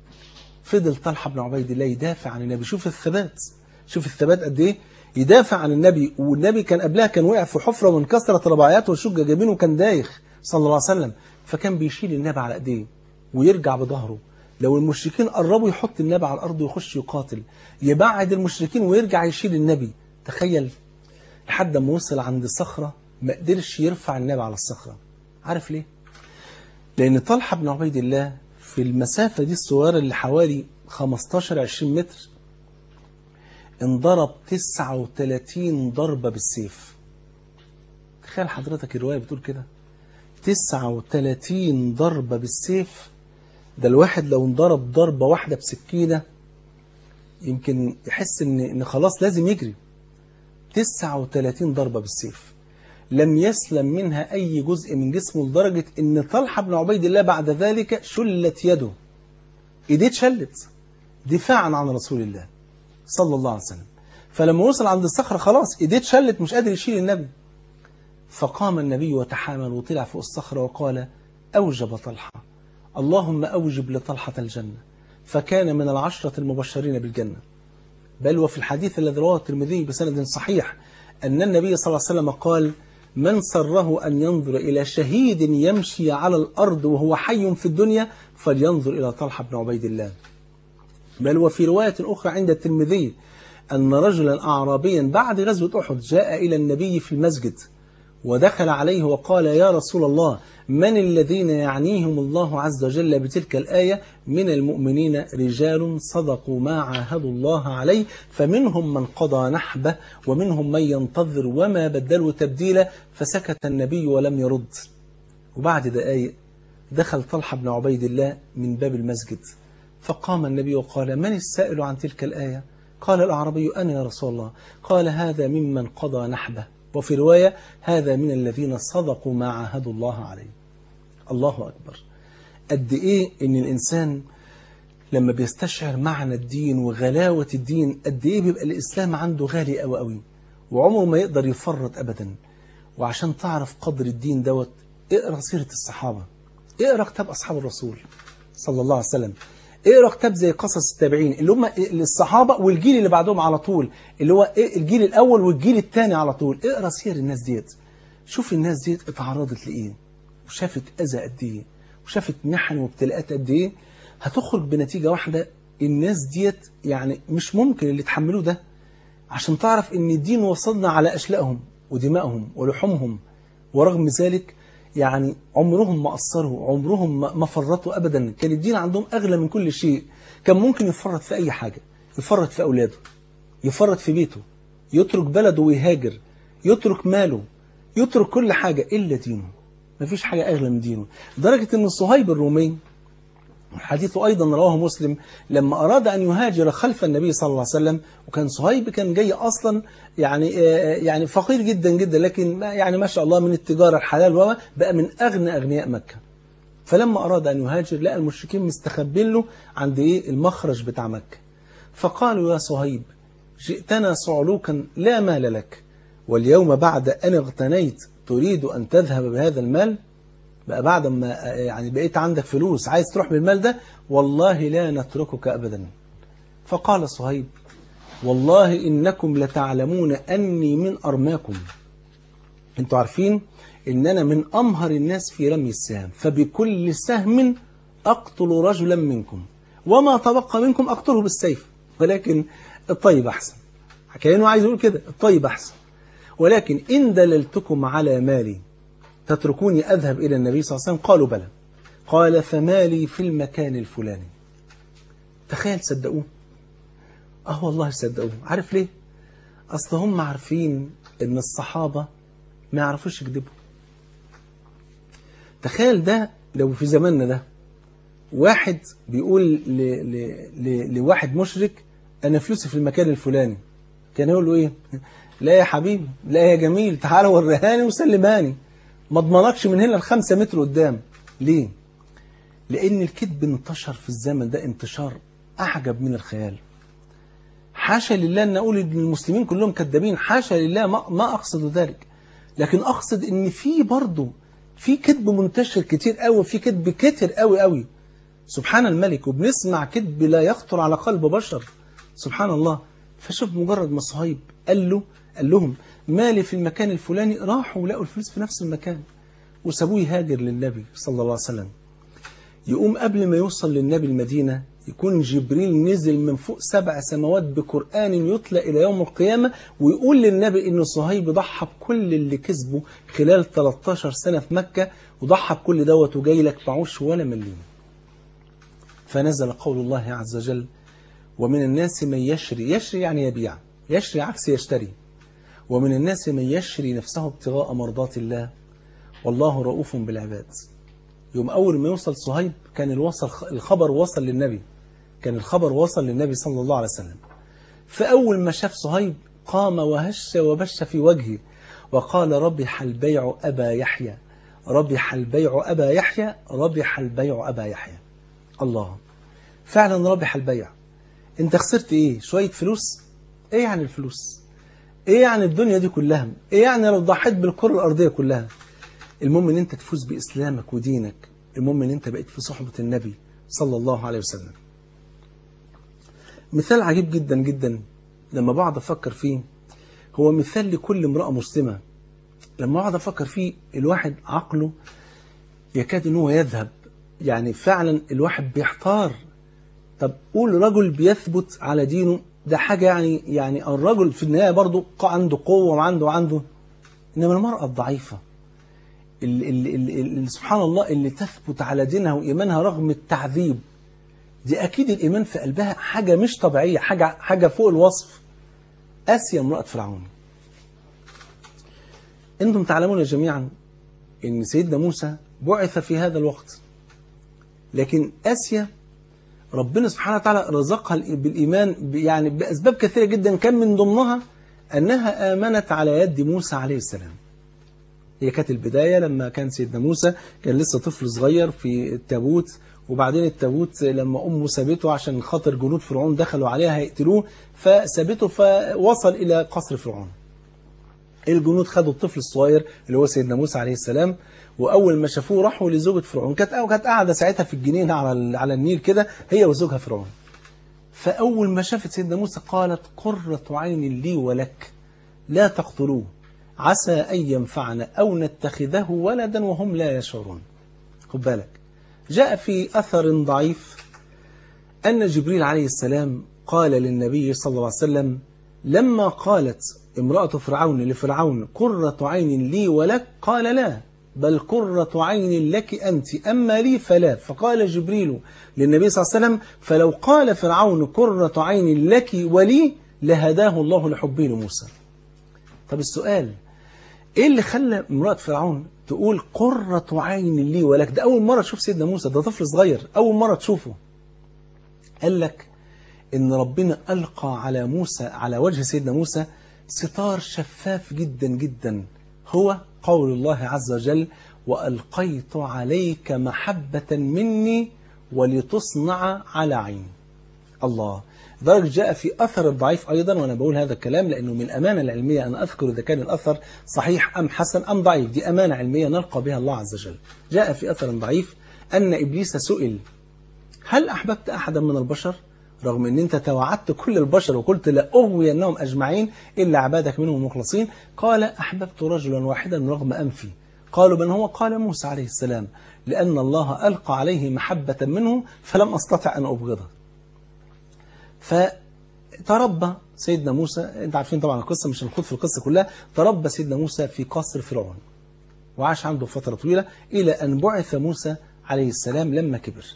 فضل طلحة بن عبيد الله يدافع عن النبي شوف الثبات شوف الثبات قد ايه يدافع عن النبي والنبي كان قبلها كان وقع في حفرة وانكسرت رباعياته وشق جبينه وكان دايخ صلى الله عليه وسلم فكان بيشيل النبي على ايديه ويرجع بظهره لو المشركين قربوا يحط النبي على الارض ويخش يقاتل يبعد المشركين ويرجع يشيل النبي تخيل لحد ما وصل عند صخرة ما قدرش يرفع النبي على الصخرة عارف ليه لان طلحة بن عبيد الله في المسافة دي الصغيرة اللي حوالي 15-20 متر انضرب 39 ضربة بالسيف تخيل حضرتك الرواية بتقول كده 39 ضربة بالسيف ده الواحد لو انضرب ضربة واحدة بسكينة يمكن يحس ان, إن خلاص لازم يجري 39 ضربة بالسيف لم يسلم منها أي جزء من جسمه لدرجة ان طلحة بن عبيد الله بعد ذلك شلت يده ايديه اتشلت دفاعا عن رسول الله صلى الله عليه وسلم فلما وصل عند الصخرة خلاص ايديه اتشلت مش قادر يشيل النبي فقام النبي وتحامل وطلع فوق الصخرة وقال أوجب طلحة اللهم أوجب لطلحة الجنة فكان من العشرة المبشرين بالجنة بل وفي الحديث الذي رواه الترمذي بسند صحيح أن النبي صلى الله عليه وسلم قال من سره أن ينظر إلى شهيد يمشي على الأرض وهو حي في الدنيا فلينظر إلى طلحة بن عبيد الله بل وفي رواية أخرى عند الترمذي أن رجلا أعرابيا بعد غزوة أحد جاء إلى النبي في المسجد ودخل عليه وقال يا رسول الله من الذين يعنيهم الله عز وجل بتلك الآية من المؤمنين رجال صدقوا ما عاهدوا الله عليه فمنهم من قضى نحبه ومنهم من ينتظر وما بدلوا تبديلا فسكت النبي ولم يرد وبعد دقائق دخل طلحة بن عبيد الله من باب المسجد فقام النبي وقال من السائل عن تلك الآية قال الأعرابي أنا يا رسول الله قال هذا ممن قضى نحبه وفي رواية هذا من الذين صدقوا ما عاهدوا الله عليه الله أكبر قد إيه إن الإنسان لما بيستشعر معنى الدين وغلاوة الدين قد إيه بيبقى الإسلام عنده غالي أوي أوي وعمره ما يقدر يفرط أبدا وعشان تعرف قدر الدين دوت اقرأ سيرة الصحابة اقرأ كتاب أصحاب الرسول صلى الله عليه وسلم اقرا كتاب زي قصص التابعين اللي هم الصحابه والجيل اللي بعدهم على طول اللي هو إيه الجيل الاول والجيل الثاني على طول اقرا سير الناس ديت شوف الناس ديت اتعرضت لايه وشافت اذى قد ايه وشافت محن وابتلاءات قد ايه هتخرج بنتيجه واحده الناس ديت يعني مش ممكن اللي تحملوه ده عشان تعرف ان الدين وصلنا على اشلائهم ودمائهم ولحومهم ورغم ذلك يعني عمرهم ما قصروا عمرهم ما فرطوا أبدا كان الدين عندهم أغلى من كل شيء كان ممكن يفرط في أي حاجة يفرط في أولاده يفرط في بيته يترك بلده ويهاجر يترك ماله يترك كل حاجة إلا دينه مفيش حاجة أغلى من دينه لدرجة أن صهيب الرومي حديثه أيضا رواه مسلم لما أراد أن يهاجر خلف النبي صلى الله عليه وسلم وكان صهيب كان جاي أصلا يعني يعني فقير جدا جدا لكن يعني ما شاء الله من التجارة الحلال وما بقى من أغنى أغنياء مكة فلما أراد أن يهاجر لقى المشركين مستخبين له عند إيه المخرج بتاع مكة فقالوا يا صهيب جئتنا صعلوكا لا مال لك واليوم بعد أن اغتنيت تريد أن تذهب بهذا المال بقى بعد ما يعني بقيت عندك فلوس عايز تروح بالمال ده والله لا نتركك أبدا فقال صهيب والله إنكم لتعلمون أني من أرماكم انتوا عارفين إن أنا من أمهر الناس في رمي السهام فبكل سهم أقتل رجلا منكم وما تبقى منكم أقتله بالسيف ولكن الطيب أحسن كأنه عايز يقول كده الطيب أحسن ولكن إن دللتكم على مالي تتركوني أذهب إلى النبي صلى الله عليه وسلم قالوا بلى قال فمالي في المكان الفلاني تخيل صدقوه اه والله صدقوه عارف ليه اصل هم عارفين ان الصحابة ما يعرفوش يكذبوا تخيل ده لو في زماننا ده واحد بيقول ل... ل... ل... لواحد مشرك انا فلوسي في المكان الفلاني كان يقول له ايه لا يا حبيبي لا يا جميل تعال وريهاني وسلماني ما اضمنكش من هنا لخمسة متر قدام ليه لان الكذب انتشر في الزمن ده انتشار اعجب من الخيال حاشا لله ان اقول ان المسلمين كلهم كذابين حاشا لله ما, ما اقصد ذلك لكن اقصد ان في برضه في كذب منتشر كتير قوي في كذب كتير قوي قوي سبحان الملك وبنسمع كذب لا يخطر على قلب بشر سبحان الله فشوف مجرد ما صهيب قال له قال لهم مالي في المكان الفلاني راحوا ولقوا الفلوس في نفس المكان وسابوه يهاجر للنبي صلى الله عليه وسلم يقوم قبل ما يوصل للنبي المدينة يكون جبريل نزل من فوق سبع سماوات بقرآن يتلى إلى يوم القيامة ويقول للنبي إن صهيب ضحى بكل اللي كسبه خلال 13 سنة في مكة وضحى بكل دوت وجاي لك معوش ولا مليم فنزل قول الله عز وجل ومن الناس من يشري يشري يعني يبيع يشري عكس يشتري ومن الناس من يشري نفسه ابتغاء مرضات الله والله رؤوف بالعباد يوم أول ما يوصل صهيب كان الوصل الخبر وصل للنبي كان الخبر وصل للنبي صلى الله عليه وسلم فأول ما شاف صهيب قام وهش وبش في وجهه وقال ربح البيع أبا يحيى ربح البيع أبا يحيى ربح البيع أبا يحيى الله فعلا ربح البيع انت خسرت ايه شوية فلوس ايه يعني الفلوس ايه يعني الدنيا دي كلها ايه يعني لو ضحيت بالكرة الأرضية كلها المهم ان انت تفوز بإسلامك ودينك المهم ان انت بقيت في صحبة النبي صلى الله عليه وسلم مثال عجيب جدا جدا لما بقعد افكر فيه هو مثال لكل امرأة مسلمة لما بقعد افكر فيه الواحد عقله يكاد ان هو يذهب يعني فعلا الواحد بيحتار طب قول رجل بيثبت على دينه ده حاجة يعني يعني الرجل في النهاية برضه عنده قوة وعنده وعنده إنما المرأة الضعيفة اللي, اللي, اللي, اللي سبحان الله اللي تثبت على دينها وإيمانها رغم التعذيب دي أكيد الإيمان في قلبها حاجة مش طبيعية حاجة, حاجة فوق الوصف آسيا امرأة فرعون أنتم تعلمون جميعا أن سيدنا موسى بعث في هذا الوقت لكن آسيا ربنا سبحانه وتعالى رزقها بالإيمان ب- يعني بأسباب كثيرة جدا كان من ضمنها أنها آمنت على يد موسى عليه السلام هي كانت البداية لما كان سيدنا موسى كان لسه طفل صغير في التابوت وبعدين التابوت لما أمه سابته عشان خاطر جنود فرعون دخلوا عليها هيقتلوه فسابته فوصل إلى قصر فرعون الجنود خدوا الطفل الصغير اللي هو سيدنا موسى عليه السلام واول ما شافوه راحوا لزوجة فرعون كانت كانت قاعده ساعتها في الجنينه على ال- على النيل كده هي وزوجها فرعون فاول ما شافت سيدنا موسى قالت قرة عين لي ولك لا تقتلوه عسى ان ينفعنا او نتخذه ولدا وهم لا يشعرون خد بالك جاء في اثر ضعيف أن جبريل عليه السلام قال للنبي صلى الله عليه وسلم لما قالت امرأة فرعون لفرعون قرة عين لي ولك قال لا بل قرة عين لك أنت أما لي فلا فقال جبريل للنبي صلى الله عليه وسلم فلو قال فرعون قرة عين لك ولي لهداه الله لحبه لموسى طب السؤال ايه اللي خلى امرأة فرعون تقول قرة عين لي ولك ده أول مرة تشوف سيدنا موسى ده طفل صغير أول مرة تشوفه قال لك ان ربنا ألقى على موسى على وجه سيدنا موسى ستار شفاف جدا جدا هو قول الله عز وجل وألقيت عليك محبة مني ولتصنع على عيني الله لذلك جاء في أثر الضعيف أيضا وأنا بقول هذا الكلام لأنه من الأمانة العلمية أن أذكر إذا كان الأثر صحيح أم حسن أم ضعيف دي أمانة علمية نلقى بها الله عز وجل جاء في أثر ضعيف أن إبليس سئل هل أحببت أحدا من البشر رغم أن أنت توعدت كل البشر وقلت لا أغوي أنهم أجمعين إلا عبادك منهم المخلصين قال أحببت رجلا واحدا رغم أنفي قالوا من هو قال موسى عليه السلام لأن الله ألقى عليه محبة منه فلم أستطع أن أبغضه فتربى سيدنا موسى انت عارفين طبعا القصة مش هنخوض في القصة كلها تربى سيدنا موسى في قصر فرعون وعاش عنده فترة طويلة إلى أن بعث موسى عليه السلام لما كبر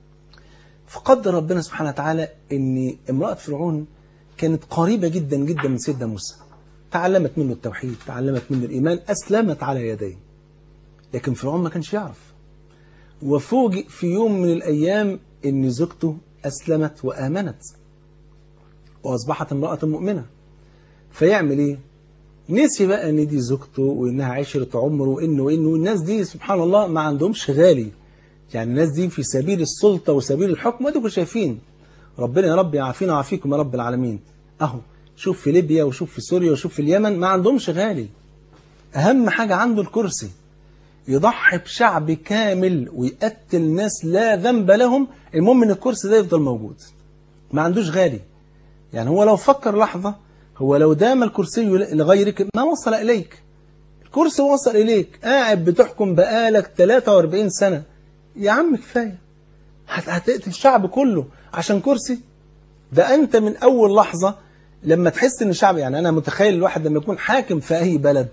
فقدر ربنا سبحانه وتعالى ان امرأة فرعون كانت قريبة جدا جدا من سيدنا موسى تعلمت منه التوحيد تعلمت منه الإيمان أسلمت على يديه لكن فرعون ما كانش يعرف وفوجئ في يوم من الأيام ان زوجته أسلمت وآمنت وأصبحت امرأة مؤمنة فيعمل إيه؟ نسي بقى ان دي زوجته وانها عشرة عمره وانه وانه الناس دي سبحان الله ما عندهمش غالي يعني الناس دي في سبيل السلطة وسبيل الحكم واديكم شايفين ربنا يا رب يعافينا ويعافيكم يا رب العالمين اهو شوف في ليبيا وشوف في سوريا وشوف في اليمن ما عندهمش غالي اهم حاجة عنده الكرسي يضحي بشعب كامل ويقتل ناس لا ذنب لهم المهم ان الكرسي ده يفضل موجود ما عندوش غالي يعني هو لو فكر لحظة هو لو دام الكرسي لغيرك ما وصل إليك الكرسي وصل إليك قاعد بتحكم بقالك 43 سنة يا عم كفاية هت- هتقتل الشعب كله عشان كرسي ده أنت من أول لحظة لما تحس إن الشعب يعني أنا متخيل الواحد لما يكون حاكم في أي بلد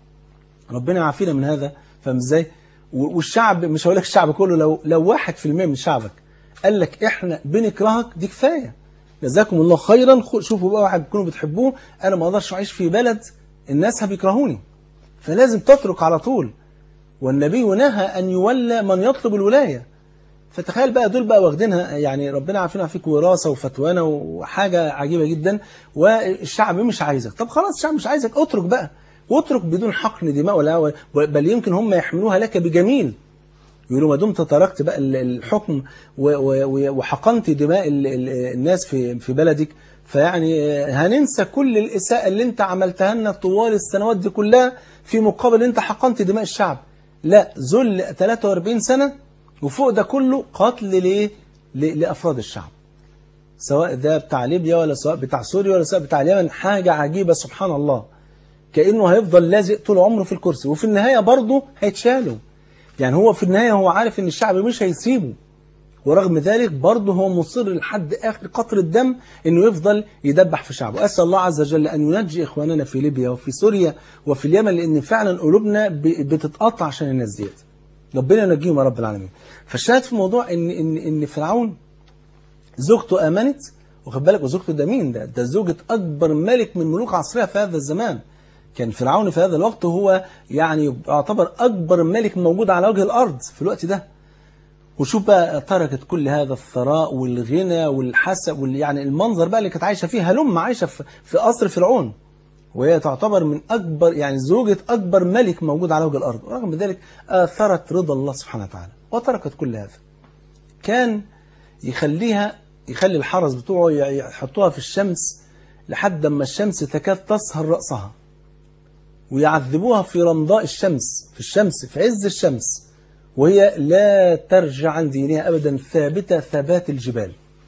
ربنا يعافينا من هذا فاهم ازاي و- والشعب مش هقول لك الشعب كله لو لو واحد في المية من شعبك قال لك احنا بنكرهك دي كفايه جزاكم الله خيرا خو- شوفوا بقى واحد تكونوا بتحبوه انا ما اقدرش اعيش في بلد الناس بيكرهوني فلازم تترك على طول والنبي نهى ان يولى من يطلب الولايه فتخيل بقى دول بقى واخدينها يعني ربنا عارفين فيك وراثه وفتوانه وحاجه عجيبه جدا والشعب مش عايزك طب خلاص الشعب مش عايزك اترك بقى واترك بدون حقن دماء ولا بل يمكن هم يحملوها لك بجميل يقولوا ما دمت تركت بقى ال- الحكم و- و- و- وحقنت دماء ال- ال- الناس في في بلدك فيعني هننسى كل الإساءة اللي انت عملتها لنا طوال السنوات دي كلها في مقابل انت حقنت دماء الشعب لا ذل 43 سنة وفوق ده كله قتل ليه ل- لأفراد الشعب سواء ده بتاع ليبيا ولا سواء بتاع سوريا ولا سواء بتاع اليمن حاجة عجيبة سبحان الله كأنه هيفضل لازق طول عمره في الكرسي وفي النهاية برضه هيتشالوا يعني هو في النهاية هو عارف ان الشعب مش هيسيبه ورغم ذلك برضه هو مصر لحد آخر قطر الدم انه يفضل يدبح في شعبه أسأل الله عز وجل أن ينجي إخواننا في ليبيا وفي سوريا وفي اليمن لأن فعلا قلوبنا ب- بتتقطع عشان الناس ديت ربنا ينجيهم يا رب العالمين فالشاهد في الموضوع ان ان ان فرعون زوجته آمنت واخد بالك وزوجته ده مين ده ده زوجة أكبر ملك من ملوك عصرها في هذا الزمان كان فرعون في هذا الوقت هو يعني يعتبر أكبر ملك موجود على وجه الأرض في الوقت ده وشوف بقى تركت كل هذا الثراء والغنى والحسب وال يعني المنظر بقى اللي كانت عايشه فيه هلم عايشه في, في قصر فرعون وهي تعتبر من اكبر يعني زوجة اكبر ملك موجود على وجه الارض ورغم ذلك اثرت رضا الله سبحانه وتعالى وتركت كل هذا كان يخليها يخلي الحرس بتوعه يحطوها في الشمس لحد ما الشمس تكاد تصهر رأسها ويعذبوها في رمضاء الشمس في الشمس في عز الشمس وهي لا ترجع عن دينها أبدا ثابتة ثبات الجبال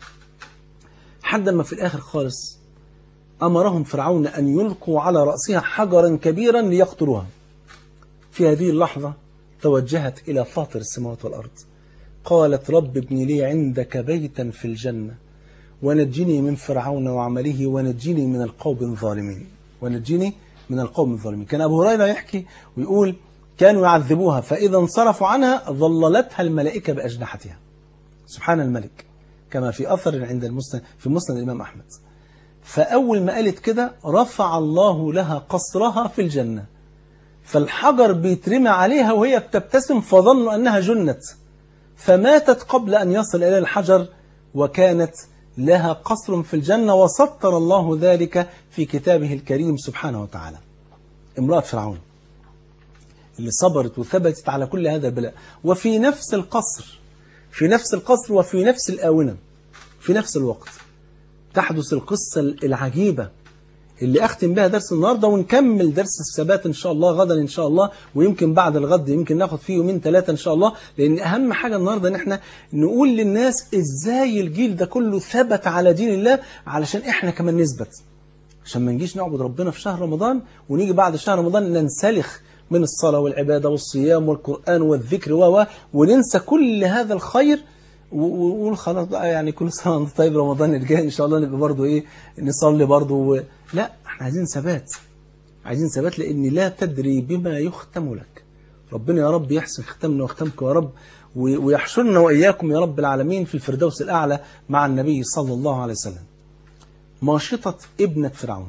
حتى ما في الآخر خالص أمرهم فرعون أن يلقوا على رأسها حجرا كبيرا ليقتلوها في هذه اللحظة توجهت إلى فاطر السماوات والأرض قالت رب ابن لي عندك بيتا في الجنة ونجني من فرعون وعمله ونجني من القوم الظالمين ونجني من القوم الظالمين كان أبو هريرة يحكي ويقول كانوا يعذبوها فإذا انصرفوا عنها ظللتها الملائكة بأجنحتها سبحان الملك كما في أثر عند المسند في مسند الإمام أحمد فأول ما قالت كده رفع الله لها قصرها في الجنة فالحجر بيترمى عليها وهي بتبتسم فظنوا أنها جنت فماتت قبل أن يصل إلى الحجر وكانت لها قصر في الجنة وسطر الله ذلك في كتابه الكريم سبحانه وتعالى امرأة فرعون اللي صبرت وثبتت على كل هذا البلاء وفي نفس القصر في نفس القصر وفي نفس الآونة في نفس الوقت تحدث القصة العجيبة اللي أختم بها درس النهاردة ونكمل درس الثبات إن شاء الله غدا إن شاء الله ويمكن بعد الغد يمكن ناخد فيه يومين ثلاثة إن شاء الله لأن أهم حاجة النهاردة إن إحنا نقول للناس إزاي الجيل ده كله ثبت على دين الله علشان إحنا كمان نثبت عشان ما نجيش نعبد ربنا في شهر رمضان ونيجي بعد شهر رمضان ننسلخ من الصلاة والعبادة والصيام والقرآن والذكر و وننسى كل هذا الخير ونقول خلاص بقى يعني كل سنة وانت طيب رمضان الجاي إن شاء الله نبقى برضه إيه نصلي برضه و... لا احنا عايزين ثبات عايزين ثبات لأن لا تدري بما يختم لك ربنا يا رب يحسن ختمنا وختمكم يا رب ويحشرنا وإياكم يا رب العالمين في الفردوس الأعلى مع النبي صلى الله عليه وسلم ماشطة ابنة فرعون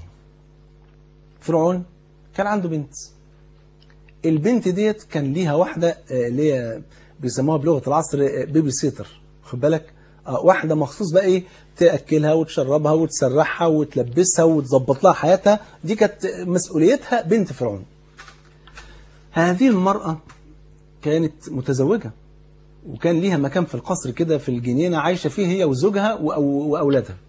فرعون كان عنده بنت البنت ديت كان ليها واحدة اللي هي بيسموها بلغة العصر بيبي سيتر خد بالك آه واحدة مخصوص بقى ايه تأكلها وتشربها وتسرحها وتلبسها وتظبط لها حياتها دي كانت مسؤوليتها بنت فرعون هذه المرأة كانت متزوجة وكان ليها مكان في القصر كده في الجنينة عايشة فيه هي وزوجها وأولادها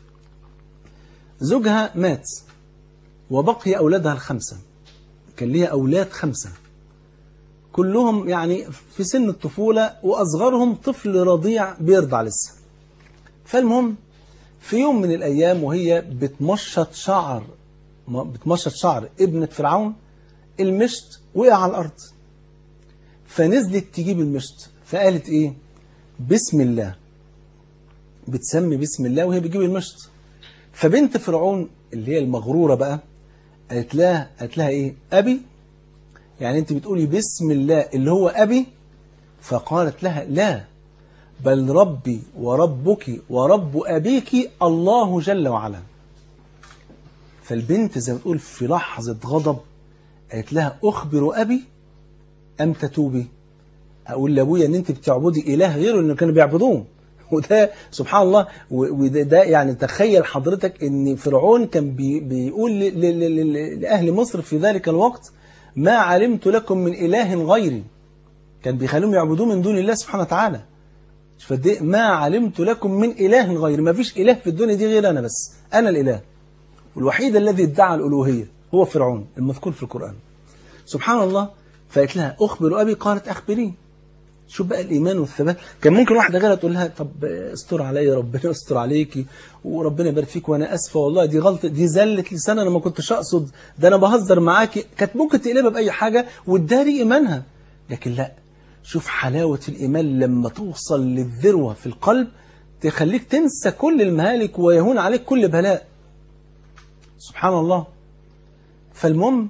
زوجها مات وبقي أولادها الخمسة كان ليها أولاد خمسة كلهم يعني في سن الطفولة وأصغرهم طفل رضيع بيرضع لسه فالمهم في يوم من الأيام وهي بتمشط شعر بتمشط شعر ابنة فرعون المشط وقع على الأرض فنزلت تجيب المشط فقالت إيه بسم الله بتسمي بسم الله وهي بتجيب المشط فبنت فرعون اللي هي المغرورة بقى قالت لها قالت لها إيه أبي يعني أنت بتقولي بسم الله اللي هو أبي فقالت لها لا بل ربي وربك ورب أبيك الله جل وعلا فالبنت زي ما بتقول في لحظة غضب قالت لها أخبر أبي أم تتوبي أقول لأبويا أن أنت بتعبدي إله غيره أنه كانوا بيعبدوه وده سبحان الله وده ده يعني تخيل حضرتك أن فرعون كان بي بيقول لأهل مصر في ذلك الوقت ما علمت لكم من إله غيري كان بيخليهم يعبدوه من دون الله سبحانه وتعالى فدي ما علمت لكم من إله غيري ما فيش إله في الدنيا دي غير أنا بس أنا الإله والوحيد الذي ادعى الألوهية هو فرعون المذكور في القرآن سبحان الله فقالت لها أخبر أبي قالت أخبرين شوف بقى الإيمان والثبات كان ممكن واحدة غيرها تقول لها طب استر عليا ربنا استر عليكي وربنا يبارك فيك وأنا أسفة والله دي غلطة دي زلة لسان أنا ما كنتش أقصد ده أنا بهزر معاكي كانت ممكن تقلبها بأي حاجة وتداري إيمانها لكن لا شوف حلاوة الإيمان لما توصل للذروة في القلب تخليك تنسى كل المهالك ويهون عليك كل بلاء سبحان الله فالمهم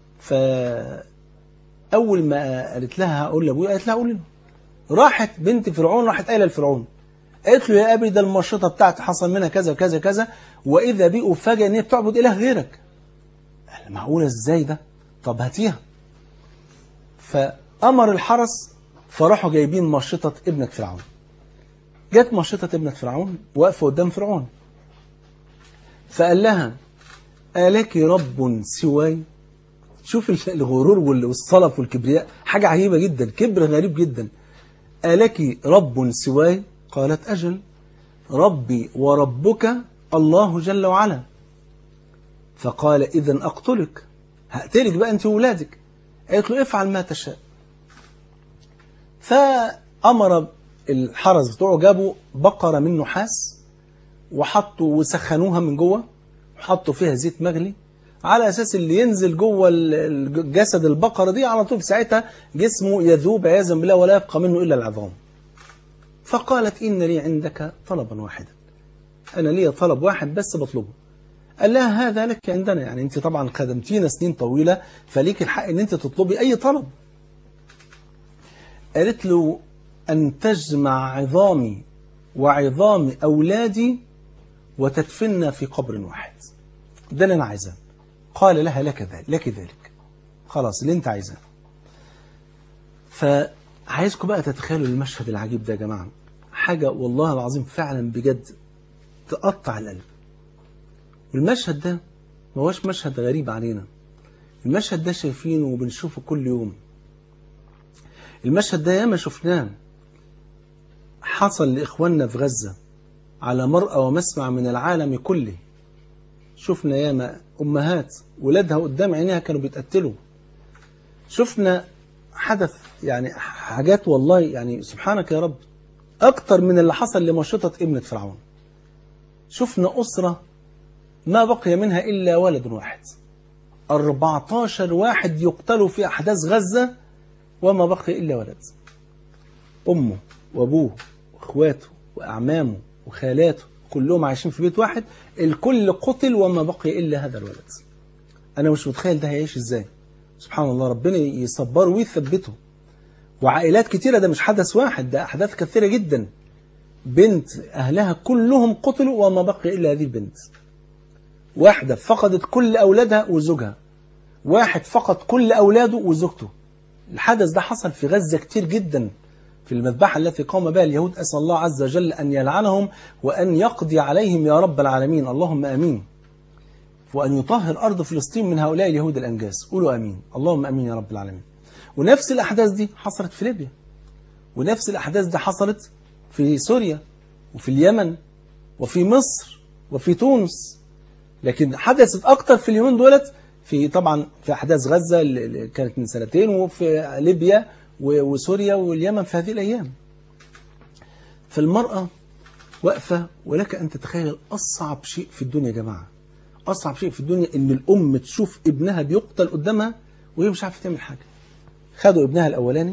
فأول ما قالت لها هقول لأبويا قالت لها قول له راحت بنت فرعون راحت قايله لفرعون قالت له يا أبي ده المشرطة بتاعتي حصل منها كذا وكذا كذا وإذا بي أفاجئ إن هي بتعبد إله غيرك معقولة إزاي ده طب هاتيها فأمر الحرس فراحوا جايبين مشطة ابنة فرعون جت مشطة ابنة فرعون واقفة قدام فرعون فقال لها آلك رب سواي شوف الغرور والصلف والكبرياء حاجة عجيبة جدا كبر غريب جدا آلك رب سواي قالت أجل ربي وربك الله جل وعلا فقال إذا أقتلك هقتلك بقى أنت وولادك قالت له افعل ما تشاء فأمر الحرس بتوعه جابوا بقرة من نحاس وحطوا وسخنوها من جوه وحطوا فيها زيت مغلي على أساس اللي ينزل جوه جسد البقرة دي على طول في ساعتها جسمه يذوب عياذا بالله ولا يبقى منه إلا العظام فقالت إن لي عندك طلبا واحدا أنا لي طلب واحد بس بطلبه قال لها هذا لك عندنا يعني أنت طبعا خدمتينا سنين طويلة فليك الحق أن أنت تطلبي أي طلب قالت له أن تجمع عظامي وعظام أولادي وتدفننا في قبر واحد ده اللي أنا عايزاه قال لها لك ذلك لك ذلك خلاص اللي أنت عايزاه فعايزكم بقى تتخيلوا المشهد العجيب ده يا جماعة حاجة والله العظيم فعلا بجد تقطع القلب والمشهد ده ما هوش مشهد غريب علينا المشهد ده شايفينه وبنشوفه كل يوم المشهد ده ياما شفناه حصل لإخواننا في غزة على مرأى ومسمع من العالم كله شفنا ياما أمهات ولادها قدام عينيها كانوا بيتقتلوا شفنا حدث يعني حاجات والله يعني سبحانك يا رب أكتر من اللي حصل لمشطة ابنة فرعون شفنا أسرة ما بقي منها إلا ولد واحد 14 واحد يقتلوا في أحداث غزة وما بقي إلا ولد أمه وأبوه وأخواته وأعمامه وخالاته كلهم عايشين في بيت واحد الكل قتل وما بقي إلا هذا الولد أنا مش متخيل ده هيعيش إزاي سبحان الله ربنا يصبره ويثبته وعائلات كتيرة ده مش حدث واحد ده أحداث كثيرة جدا بنت أهلها كلهم قتلوا وما بقي إلا هذه البنت واحدة فقدت كل أولادها وزوجها واحد فقد كل أولاده وزوجته الحدث ده حصل في غزة كتير جدا في المذبحة التي قام بها اليهود أسأل الله عز وجل أن يلعنهم وأن يقضي عليهم يا رب العالمين اللهم أمين وأن يطهر أرض فلسطين من هؤلاء اليهود الأنجاز قولوا أمين اللهم أمين يا رب العالمين ونفس الأحداث دي حصلت في ليبيا ونفس الأحداث دي حصلت في سوريا وفي اليمن وفي مصر وفي تونس لكن حدثت أكتر في اليومين دولت في طبعا في أحداث غزة اللي كانت من سنتين وفي ليبيا وسوريا واليمن في هذه الأيام فالمرأة واقفة ولك أن تتخيل أصعب شيء في الدنيا يا جماعة أصعب شيء في الدنيا إن الأم تشوف ابنها بيقتل قدامها وهي مش عارفة تعمل حاجة خدوا ابنها الأولاني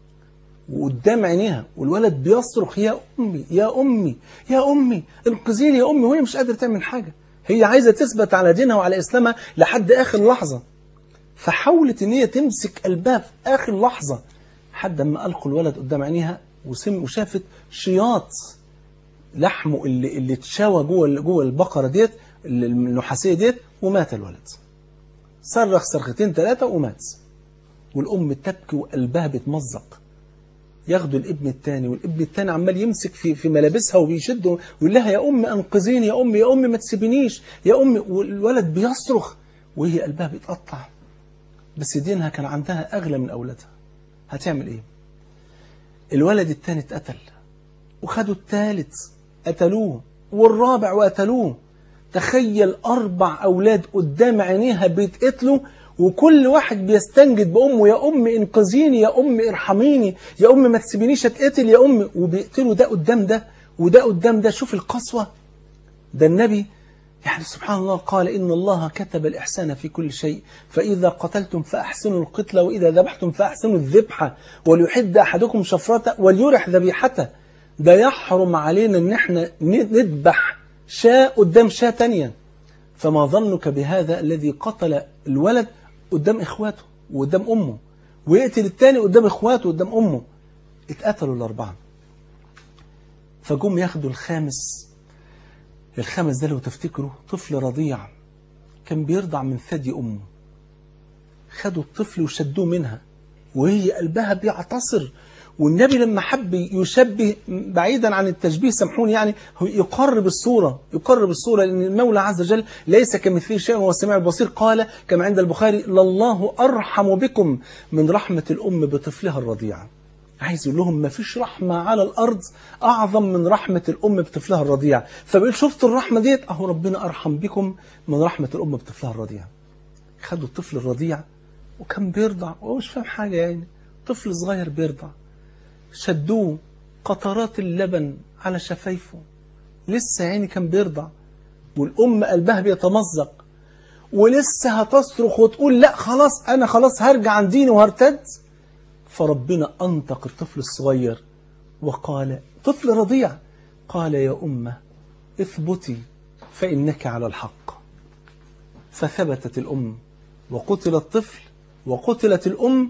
وقدام عينيها والولد بيصرخ يا أمي يا أمي يا أمي انقذيني يا أمي وهي مش قادرة تعمل حاجة هي عايزة تثبت على دينها وعلى إسلامها لحد آخر لحظة فحاولت إن هي تمسك قلبها في آخر لحظة لحد ما ألقوا الولد قدام عينيها وسم وشافت شياط لحمه اللي اللي اتشوى جوه جوه البقرة ديت النحاسية ديت ومات الولد صرخ صرختين ثلاثة ومات والأم تبكي وقلبها بيتمزق ياخدوا الابن الثاني والابن الثاني عمال يمسك في في ملابسها وبيشده ويقول لها يا أم أنقذيني يا أم يا أم ما تسيبنيش يا أم والولد بيصرخ وهي قلبها بيتقطع بس دينها كان عندها أغلى من أولادها هتعمل إيه الولد الثاني اتقتل وخدوا الثالث قتلوه والرابع وقتلوه تخيل أربع أولاد قدام عينيها بيتقتلوا وكل واحد بيستنجد بأمه يا أم انقذيني يا أم ارحميني يا أم ما تسيبنيش اتقتل يا أم وبيقتلوا ده قدام ده وده قدام ده شوف القسوة ده النبي يعني سبحان الله قال إن الله كتب الإحسان في كل شيء فإذا قتلتم فأحسنوا القتل وإذا ذبحتم فأحسنوا الذبحة وليحد أحدكم شفرته وليرح ذبيحته ده يحرم علينا إن احنا نذبح شاة قدام شاة تانية فما ظنك بهذا الذي قتل الولد قدام إخواته وقدام أمه ويقتل الثاني قدام إخواته وقدام أمه اتقتلوا الأربعة فجم ياخدوا الخامس الخامس ده لو تفتكروا طفل رضيع كان بيرضع من ثدي أمه خدوا الطفل وشدوه منها وهي قلبها بيعتصر والنبي لما حب يشبه بعيدا عن التشبيه سامحوني يعني هو يقرب الصورة يقرب الصورة لأن المولى عز وجل ليس كمثله شيء وهو السميع البصير قال كما عند البخاري لله أرحم بكم من رحمة الأم بطفلها الرضيع عايز يقول لهم ما فيش رحمة على الأرض أعظم من رحمة الأم بطفلها الرضيع فبيقول شفتوا الرحمة ديت أهو ربنا أرحم بكم من رحمة الأم بطفلها الرضيع خدوا الطفل الرضيع وكان بيرضع وهو مش فاهم حاجة يعني طفل صغير بيرضع شدوه قطرات اللبن على شفايفه لسه يعني كان بيرضع والأم قلبها بيتمزق ولسه هتصرخ وتقول لا خلاص أنا خلاص هرجع عن ديني وهرتد فربنا أنطق الطفل الصغير وقال طفل رضيع قال يا أمة اثبتي فإنك على الحق فثبتت الأم وقتل الطفل وقتلت الأم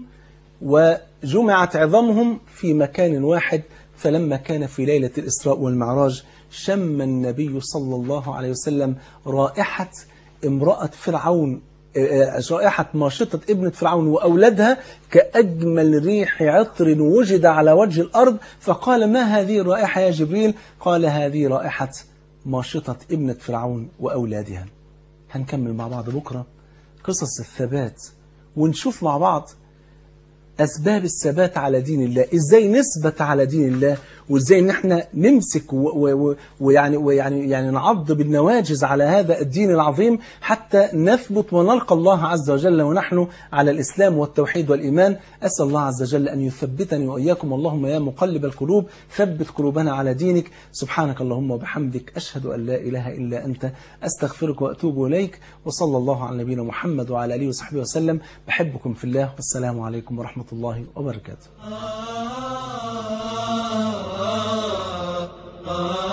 وجمعت عظامهم في مكان واحد فلما كان في ليلة الإسراء والمعراج شم النبي صلى الله عليه وسلم رائحة امرأة فرعون رائحة ماشطة ابنة فرعون وأولادها كأجمل ريح عطر وجد على وجه الأرض فقال ما هذه الرائحة يا جبريل قال هذه رائحة ماشطة ابنة فرعون وأولادها هنكمل مع بعض بكرة قصص الثبات ونشوف مع بعض أسباب الثبات على دين الله إزاي نثبت على دين الله وإزاي إن إحنا نمسك ويعني ويعني يعني نعض بالنواجز على هذا الدين العظيم حتى نثبت ونلقى الله عز وجل ونحن على الإسلام والتوحيد والإيمان أسأل الله عز وجل أن يثبتني وإياكم اللهم يا مقلب القلوب ثبت قلوبنا على دينك سبحانك اللهم وبحمدك أشهد أن لا إله إلا أنت أستغفرك وأتوب إليك وصلى الله على نبينا محمد وعلى آله وصحبه وسلم بحبكم في الله والسلام عليكم ورحمة الله وبركاته ah, ah, ah.